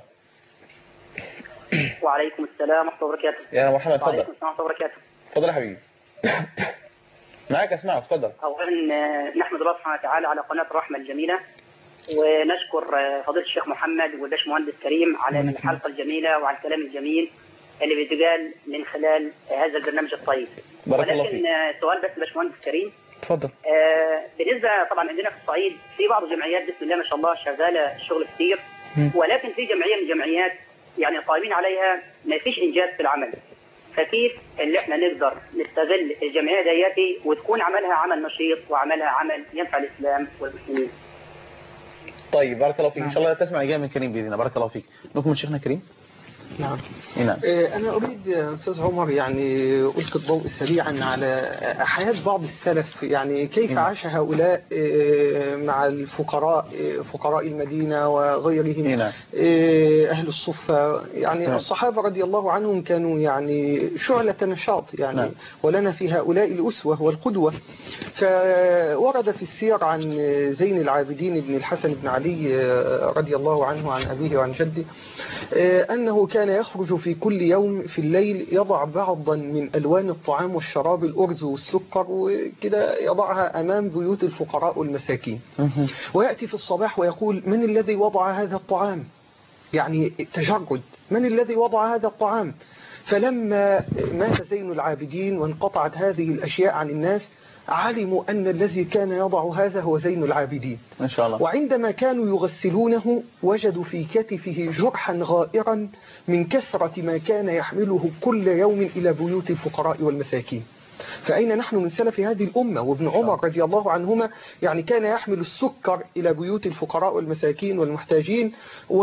وعليكم السلام ورحمة الله وبركاته يا مرحبا اتفضل وعليكم السلام ورحمة الله وبركاته اتفضل يا حبيبي معاك اسمعك اتفضل أولا آه، نحمد الله سبحانه وتعالى على قناة الرحمة الجميلة ونشكر آه، فضيلة الشيخ محمد والباشمهندس كريم على الله الحلقة الجميلة وعلى الكلام الجميل اللي بيتقال من خلال آه، هذا البرنامج الطيب بارك الله ولكن فيك آه، سؤال بس باشمهندس كريم اتفضل آه، بالنسبة طبعا عندنا في الصعيد في بعض الجمعيات بسم الله ما شاء الله شغالة شغل كتير مم. ولكن في جمعية من الجمعيات يعني قائمين عليها ما فيش إنجاز في العمل فكيف اللي احنا نقدر نستغل الجمعية دياتي وتكون عملها عمل نشيط وعملها عمل ينفع الإسلام والمسلمين طيب بارك الله فيك ان شاء الله تسمع اجابه من كريم باذن الله بارك الله فيك نكمل شيخنا كريم نعم نعم آه، أنا أريد يا أستاذ عمر يعني ألقي الضوء سريعا على حياة بعض السلف يعني كيف نعم. عاش هؤلاء آه، مع الفقراء آه، فقراء المدينة وغيرهم نعم. آه، أهل الصفة يعني نعم. الصحابة رضي الله عنهم كانوا يعني شعلة نشاط يعني نعم. ولنا في هؤلاء الأسوة والقدوة فورد في السير عن زين العابدين بن الحسن بن علي آه، رضي الله عنه عن أبيه وعن جده آه، أنه كان يخرج في كل يوم في الليل يضع بعضا من ألوان الطعام والشراب الأرز والسكر وكده يضعها أمام بيوت الفقراء والمساكين ويأتي في الصباح ويقول من الذي وضع هذا الطعام يعني تجرد من الذي وضع هذا الطعام فلما مات زين العابدين وانقطعت هذه الأشياء عن الناس علموا أن الذي كان يضع هذا هو زين العابدين إن شاء الله وعندما كانوا يغسلونه وجدوا في كتفه جرحا غائرا من كثرة ما كان يحمله كل يوم إلى بيوت الفقراء والمساكين فأين نحن من سلف هذه الأمة وابن عمر رضي الله عنهما يعني كان يحمل السكر إلى بيوت الفقراء والمساكين والمحتاجين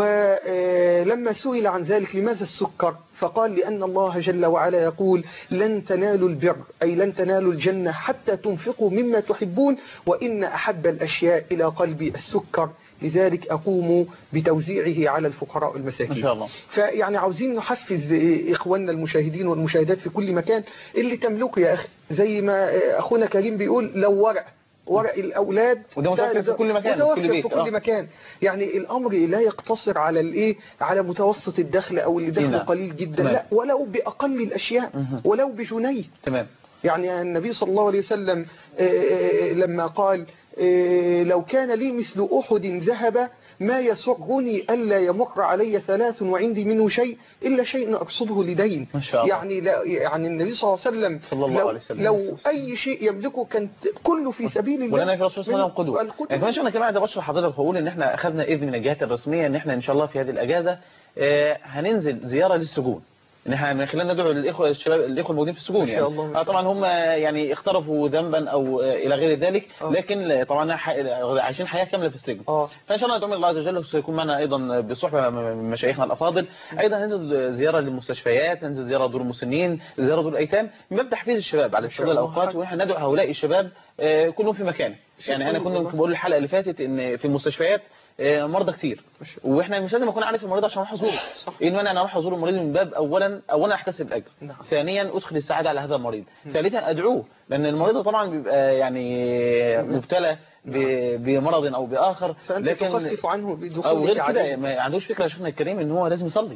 ولما سئل عن ذلك لماذا السكر فقال لأن الله جل وعلا يقول لن تنالوا البر أي لن تنالوا الجنة حتى تنفقوا مما تحبون وإن أحب الأشياء إلى قلبي السكر لذلك أقوم بتوزيعه على الفقراء والمساكين إن شاء الله فيعني عاوزين نحفز إخواننا المشاهدين والمشاهدات في كل مكان اللي تملكه يا أخي زي ما أخونا كريم بيقول لو ورق ورق الأولاد وده متوفر في كل مكان، في كل متوفر بيت، في كل آه. مكان يعني الأمر لا يقتصر على الإيه على متوسط الدخل أو اللي دخله نعم. قليل جدا تمام. لا ولو بأقل الأشياء مهم. ولو بجنيه تمام يعني النبي صلى الله عليه وسلم آه، آه، لما قال آه، لو كان لي مثل أحد ذهب ما يسرني ألا يمر علي ثلاث وعندي منه شيء إلا شيء أقصده لدين ما شاء الله. يعني لا يعني النبي صلى الله عليه وسلم صلى الله لو, عليه وسلم. لو أي شيء يملكه كان كله في سبيل الله ولنا في الرسول صلى الله عليه وسلم قدوه القدوة. يعني كمان شغله كمان عايز ابشر حضرتك واقول ان احنا اخذنا اذن من الجهات الرسميه ان احنا ان شاء الله في هذه الاجازه آه، هننزل زياره للسجون ان احنا من خلال ندعو الاخوه الشباب الاخوه الموجودين في السجون ما شاء يعني الله. آه، طبعا هم يعني اقترفوا ذنبا او آه، الى غير ذلك آه. لكن طبعا ح- عايشين حياه كامله في السجن اه فان شاء الله ندعو من الله عز وجل سيكون معنا ايضا بصحبه من مشايخنا الافاضل ايضا هننزل زياره للمستشفيات ننزل زياره دور المسنين زياره دور الايتام من باب تحفيز الشباب على ما شاء استغلال الله. الاوقات واحنا ندعو هؤلاء الشباب آه، كلهم في مكانه شيء يعني انا طيب كنت والله. بقول الحلقه اللي فاتت ان في المستشفيات آه، مرضى كتير ما شاء واحنا مش لازم اكون عارف المريض عشان اروح ازوره صح. ان انا اروح ازور المريض من باب اولا اولا احتسب الاجر نعم. ثانيا ادخل السعاده على هذا المريض ثالثا ادعوه لان المريض طبعا بيبقى يعني مبتلى ب- بمرض او باخر فأنت لكن تخفف عنه او بدخولك غير كده عليه ما عندوش فكره يا شيخنا الكريم ان هو لازم يصلي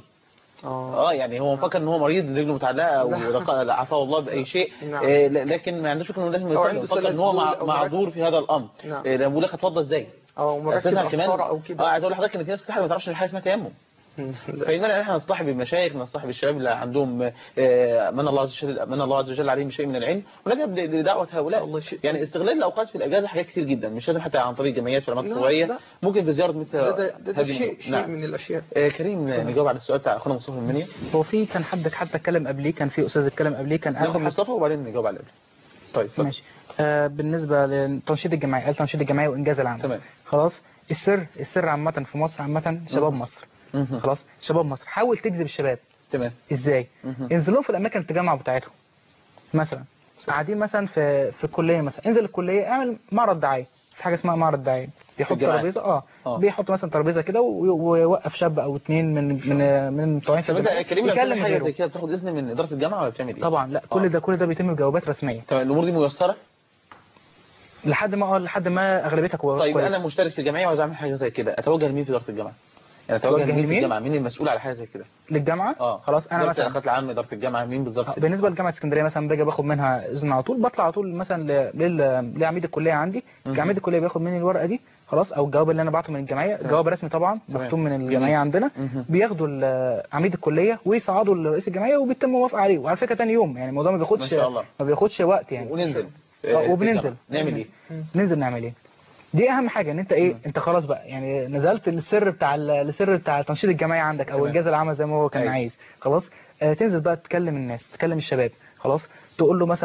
اه اه يعني هو مفكر ان هو مريض رجله متعلقه او لا. لق- عافاه الله باي شيء نعم. آه، ل- لكن ما عندوش فكره انه لازم أو يصلي عنده مفكر ان هو سلاسل مع- أو معذور في هذا الامر نعم. آه، ده بقول لك اتوضى ازاي اه مركب أساساً كمان أسطرة أو اه كده عايز اقول لحضرتك ان في ناس كتير ما تعرفش ان حاجه اسمها تيمم لا. فإذا احنا نصطحب المشايخ نصطحب الشباب اللي عندهم آه، من الله عز وجل من الله عز وجل عليهم شيء من العلم ونذهب ل- لدعوه هؤلاء الله شيء يعني استغلال الاوقات في الاجازه حاجات كتير جدا مش لازم حتى عن طريق جمعيات في لا، الاماكن الطبيعيه لا. ممكن في زياره مثل ده ده, ده, ده هذه شيء شيء نعم. من الأشياء آه، كريم نجاوب على السؤال بتاع اخونا مصطفى المنيا هو في كان حد حتى اتكلم قبليه كان في استاذ اتكلم قبليه كان قال ناخد حتى- مصطفى وبعدين نجاوب على القبل طيب اتفضل. ماشي آه بالنسبه لتنشيط الجمعيه قال تنشيط الجمعيه وانجاز العمل تمام خلاص السر السر عامه في مصر عامه شباب مم. مصر مهم. خلاص شباب مصر حاول تجذب الشباب تمام ازاي مهم. انزلوا في الاماكن التجمع بتاعتهم مثلا قاعدين مثلا في في الكليه مثلا انزل الكليه اعمل معرض دعايه في حاجه اسمها معرض دعايه بيحط الجامعات. ترابيزه اه آه. بيحط مثلا ترابيزه كده وي- ويوقف شاب او اتنين من من من المتطوعين في طب انت يا الجامعة كريم لما يكلم بتعمل حاجه غيره. زي كده بتاخد اذن من اداره الجامعه ولا بتعمل ايه؟ طبعا لا آه. كل ده كل ده بيتم بجوابات رسميه تمام الامور دي ميسره لحد ما اه لحد ما اغلبيتك كويس طيب انا مشترك في الجمعيه وعايز اعمل حاجه زي كده اتوجه لمين في اداره الجامعه؟ يعني اتوجه أتوجه لمين في لمين؟ الجامعه؟ مين المسؤول على حاجه زي كده؟ للجامعه اه خلاص انا إدارة مثلا العلاقات العامه اداره الجامعه مين بالظبط؟ آه، بالنسبه لجامعه اسكندريه مثلا باجي باخد منها اذن على طول بطلع على طول مثلا ل- لل- لعميد الكليه عندي مهم. عميد الكليه بياخد مني الورقه دي خلاص او الجواب اللي انا بعته من الجمعيه تمام. جواب رسمي طبعا تمام. مختوم من جميل. الجمعيه عندنا مهم. بياخدوا ال- عميد الكليه ويصعدوا لرئيس الجمعيه وبيتم موافقه عليه وعلى فكره تاني يوم يعني الموضوع ما ما بياخدش شاء الله ما بياخدش وقت يعني وننزل آه، آه، في وبننزل. الجامعة. نعمل ايه؟ ننزل نعمل ايه دي اهم حاجه ان انت ايه مم. انت خلاص بقى يعني نزلت للسر بتاع ال- السر بتاع تنشيط الجمعيه عندك او تمام. انجاز العمل زي ما هو كان أيوة. عايز خلاص آه تنزل بقى تكلم الناس تكلم الشباب خلاص تقول له مثلا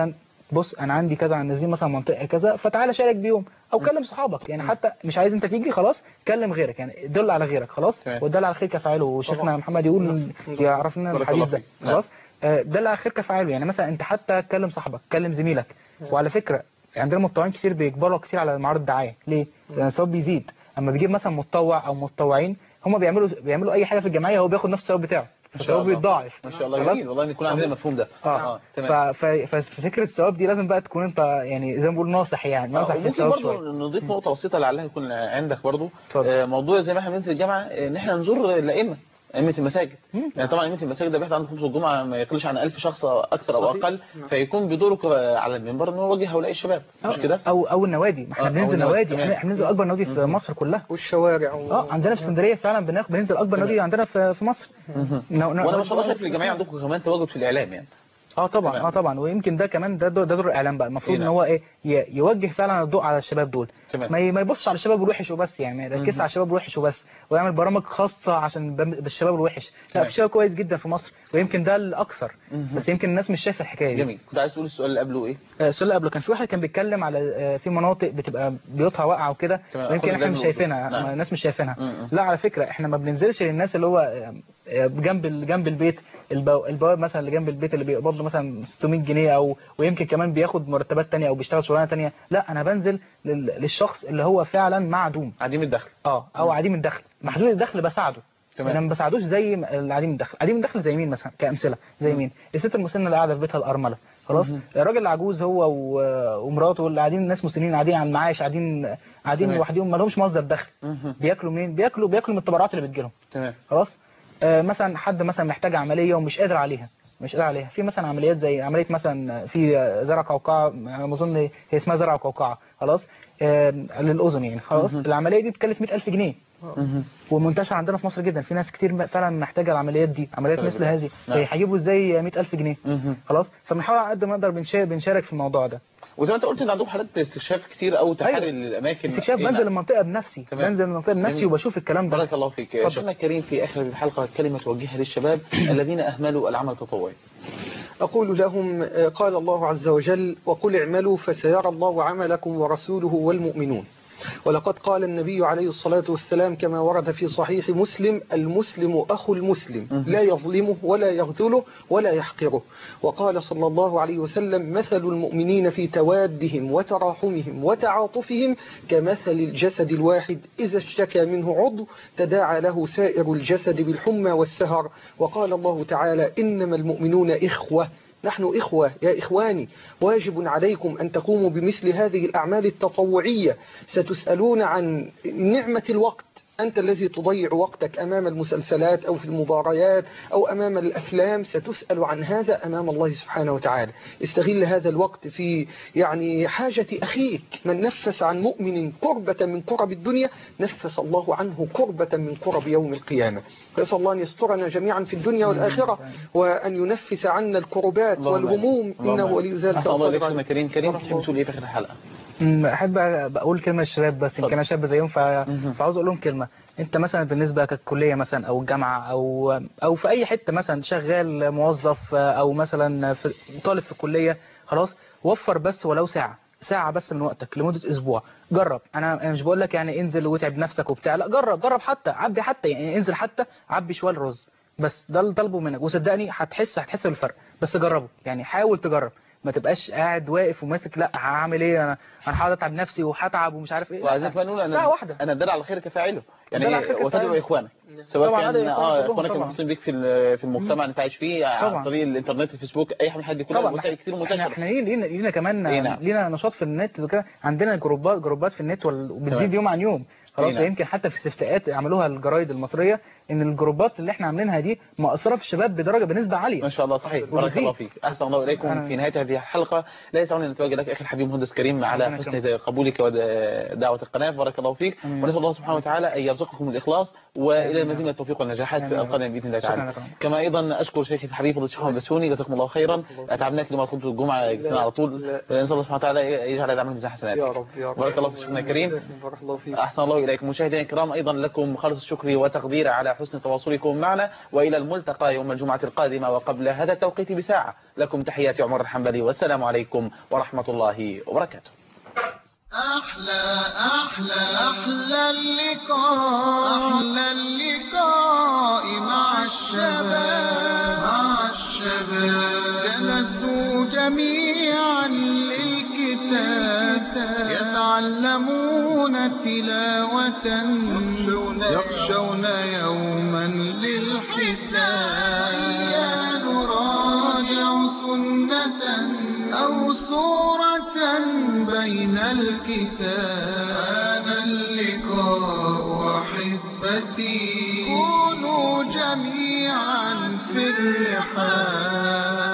بص انا عندي كذا نازلين مثلا منطقه كذا فتعالى شارك بيهم او كلم صحابك يعني حتى مش عايز انت تيجي خلاص كلم غيرك يعني دل على غيرك خلاص تمام. ودل على خير كفاعله وشيخنا طبعا. محمد يقول يعرف لنا بارك الله الحديث ده فيك. نعم. خلاص آه، دل على خير كفاعله يعني مثلا انت حتى كلم صاحبك كلم زميلك وعلى فكره عندنا متطوعين كتير بيكبروا كتير على معارض الدعايه ليه؟ لان الثواب بيزيد اما بيجيب مثلا متطوع او متطوعين هم بيعملوا بيعملوا اي حاجه في الجمعيه هو بياخد نفس الثواب بتاعه ما شاء الثواب الله. بيتضاعف ما شاء الله خلاص؟ جميل والله ان يكون عندنا المفهوم ده اه تمام ف- ف- ففكره الثواب دي لازم بقى تكون انت يعني زي ما بنقول ناصح يعني آه، ناصح في وممكن الثواب برضه شويه نضيف نقطة بسيطة لعلها يكون عندك برضه اتفضل. آه، موضوع زي ما احنا بننزل الجامعة آه، ان احنا نزور الأئمة أئمة المساجد يعني طبعا أئمة المساجد ده بيحضر عند خمس الجمعة ما يقلش عن 1000 شخص أو أكثر أو صحيح. أقل نعم. فيكون بدورك آه، على المنبر إن هو يوجه هؤلاء الشباب مش كده؟ او او النوادي ما آه، احنا أو بننزل النوادي، نوادي تمام. احنا إحنا بننزل اكبر نوادي في مصر كلها والشوارع و... اه عندنا في اسكندريه فعلا بناخد بننزل اكبر نوادي عندنا في في مصر مهم. نو- نو- وأنا ما شاء الله نو- شايف في الجمعية عندكم كمان تواجد في الإعلام يعني اه طبعا تمام. اه طبعا ويمكن ده كمان ده ده دور الاعلام بقى المفروض إيه ان نعم. هو ايه ي- يوجه فعلا الضوء على الشباب دول تمام. ما ي- ما يبصش على الشباب الوحش وبس يعني ما يركزش مهم. على الشباب الوحش وبس ويعمل برامج خاصه عشان بم- بالشباب الوحش لا تمام. في شباب كويس جدا في مصر ويمكن ده الاكثر مهم. بس يمكن الناس مش شايفه الحكايه دي جميل كنت عايز تقول السؤال اللي قبله إيه؟ آه، السؤال اللي قبله كان في واحد كان بيتكلم على آه، في مناطق بتبقى بيوتها واقعه وكده تمام. ويمكن أخذ احنا مش بالنا شايفينها نعم. ما الناس مش شايفينها م-م. لا على فكره احنا ما بننزلش للناس اللي هو آه، آه، جنب ال- جنب البيت البو- البواب مثلا اللي جنب البيت اللي بيقبض له مثلا 600 جنيه او ويمكن كمان بياخد مرتبات تانية او بيشتغل شغلانه تانية لا انا بنزل لل- للشخص اللي هو فعلا معدوم عديم الدخل اه او عديم الدخل محدود الدخل بساعده تمام. انا ما بساعدوش زي م- عديم الدخل عديم الدخل زي مين مثلا كامثله زي مين الست المسنه اللي قاعده في بيتها الارمله خلاص مهم. الراجل العجوز هو و- ومراته اللي قاعدين ناس مسنين قاعدين على المعاش قاعدين قاعدين تمام. لوحدهم ما لهمش مصدر دخل مهم. بياكلوا منين بياكلوا بياكلوا من التبرعات اللي بتجيلهم تمام خلاص آه مثلا حد مثلا محتاج عمليه ومش قادر عليها مش قادر عليها في مثلا عمليات زي عمليه مثلا في آه، زرع قوقعه على ما اظن هي اسمها زرع قوقعه خلاص آه للاذن يعني خلاص مهم. العمليه دي بتكلف 100000 جنيه مهم. ومنتشر عندنا في مصر جدا في ناس كتير فعلا محتاجه العمليات دي عمليات طيب. مثل هذه نعم. هيجيبوا ازاي 100000 جنيه مهم. خلاص فبنحاول على قد ما نقدر بنشا- بنشارك في الموضوع ده وزي ما انت قلت ان عندكم حالات استكشاف كتير او تحري أيوة. للاماكن استكشاف إيه بنزل نعم. المنطقه بنفسي تمام. بنزل المنطقه بنفسي جميل. وبشوف الكلام ده بارك الله فيك اتفضل. شيخنا الكريم في اخر الحلقه كلمه توجهها للشباب الذين اهملوا العمل التطوعي أقول لهم آه، قال الله عز وجل وقل اعملوا فسيرى الله عملكم ورسوله والمؤمنون ولقد قال النبي عليه الصلاة والسلام كما ورد في صحيح مسلم المسلم أخو المسلم لا يظلمه ولا يغذله ولا يحقره وقال صلى الله عليه وسلم مثل المؤمنين في توادهم وتراحمهم وتعاطفهم كمثل الجسد الواحد إذا اشتكى منه عضو تداعى له سائر الجسد بالحمى والسهر وقال الله تعالى إنما المؤمنون إخوة نحن إخوة يا إخواني واجب عليكم أن تقوموا بمثل هذه الأعمال التطوعية ستسألون عن نعمة الوقت أنت الذي تضيع وقتك أمام المسلسلات أو في المباريات أو أمام الأفلام ستسأل عن هذا أمام الله سبحانه وتعالى استغل هذا الوقت في يعني حاجة أخيك من نفس عن مؤمن كربة من كرب الدنيا نفس الله عنه كربة من كرب يوم القيامة فأسأل الله أن يسترنا جميعا في الدنيا والآخرة وأن ينفس عنا الكربات اللهم والهموم آمين. إنه اللهم ولي ذلك احسن الله والقادر عليك شيخنا عليه. كريم كريم بارك تحب الله تقول ايه في اخر الحلقه أمم، احب اقول كلمه للشباب بس يمكن انا شاب زيهم ف... مهم. فعاوز اقول لهم كلمه انت مثلا بالنسبه كالكليه مثلا او الجامعه او او في اي حته مثلا شغال موظف او مثلا في طالب في الكليه خلاص وفر بس ولو ساعه ساعة بس من وقتك لمدة أسبوع جرب أنا أنا مش بقول لك يعني انزل وتعب نفسك وبتاع لا جرب جرب حتى عبي حتى يعني انزل حتى عبي شوية الرز بس ده اللي طالبه منك وصدقني هتحس هتحس بالفرق بس جربه يعني حاول تجرب ما تبقاش قاعد واقف وماسك لا هعمل ايه انا انا هقعد اتعب نفسي وهتعب ومش عارف ايه وعايزين لا. كمان نقول انا ساعة واحدة انا الدال على الخير كفاعله يعني الدال على الخير وتدعو كفاعله. اخوانك سواء طبعا كان هذا إخوانك اه كلهم اخوانك طبعا. المخلصين بيك في ال- في المجتمع اللي انت عايش فيه عن طبعا. طريق الانترنت الفيسبوك اي حاجه من الحاجات دي كلها طبعا وسائل كتير احنا منتشره احنا لينا لينا لينا كمان إيه نعم. لينا نشاط في النت وكده عندنا جروبات جروبات في النت وال- تمام. وبتزيد يوم عن يوم خلاص إيه نعم. ويمكن حتى في استفتاءات عملوها الجرايد المصريه ان الجروبات اللي احنا عاملينها دي مأثره في الشباب بدرجه بنسبه عاليه ما شاء الله صحيح بارك وبتزيد. الله فيك احسن الله اليكم أنا- في نهايه هذه الحلقه لا يسعني ان اتوجه لك اخي الحبيب مهندس كريم على ربنا حسن يكرمك. قبولك ودعوه القناه بارك الله فيك آمين. ونسال الله سبحانه وتعالى ان يرزقكم الاخلاص والى آمين. المزيد من التوفيق والنجاحات في آمين. القادم باذن الله شكراً تعالى لكم. كما ايضا اشكر شيخي الحبيب فضيله الشيخ محمد بسوني جزاكم الله خيرا اتعبناك لما خطبه الجمعه جبتنا على طول لا. نسال الله سبحانه وتعالى يجعل هذا عمل ميزان حسنات يا رب يا رب بارك الله في شيخنا الكريم بارك الله فيك أحسن الله إليكم مشاهدينا الكرام أيضا لكم خالص الشكر وتقدير على حسن تواصلكم معنا وإلى الملتقى يوم الجمعة القادمة وقبل هذا التوقيت بساعة لكم تحياتي عمر الحنبلي والسلام عليكم ورحمة الله وبركاته أحلى أحلى أحلى اللقاء أحلى اللقاء مع الشباب مع الشباب جلسوا جميعا للكتاب يتعلمون تلاوة يخشون يوما للحساب نراجع سنة أو صورة بين الكتاب هذا اللقاء أحبتي كونوا جميعا في الرحاب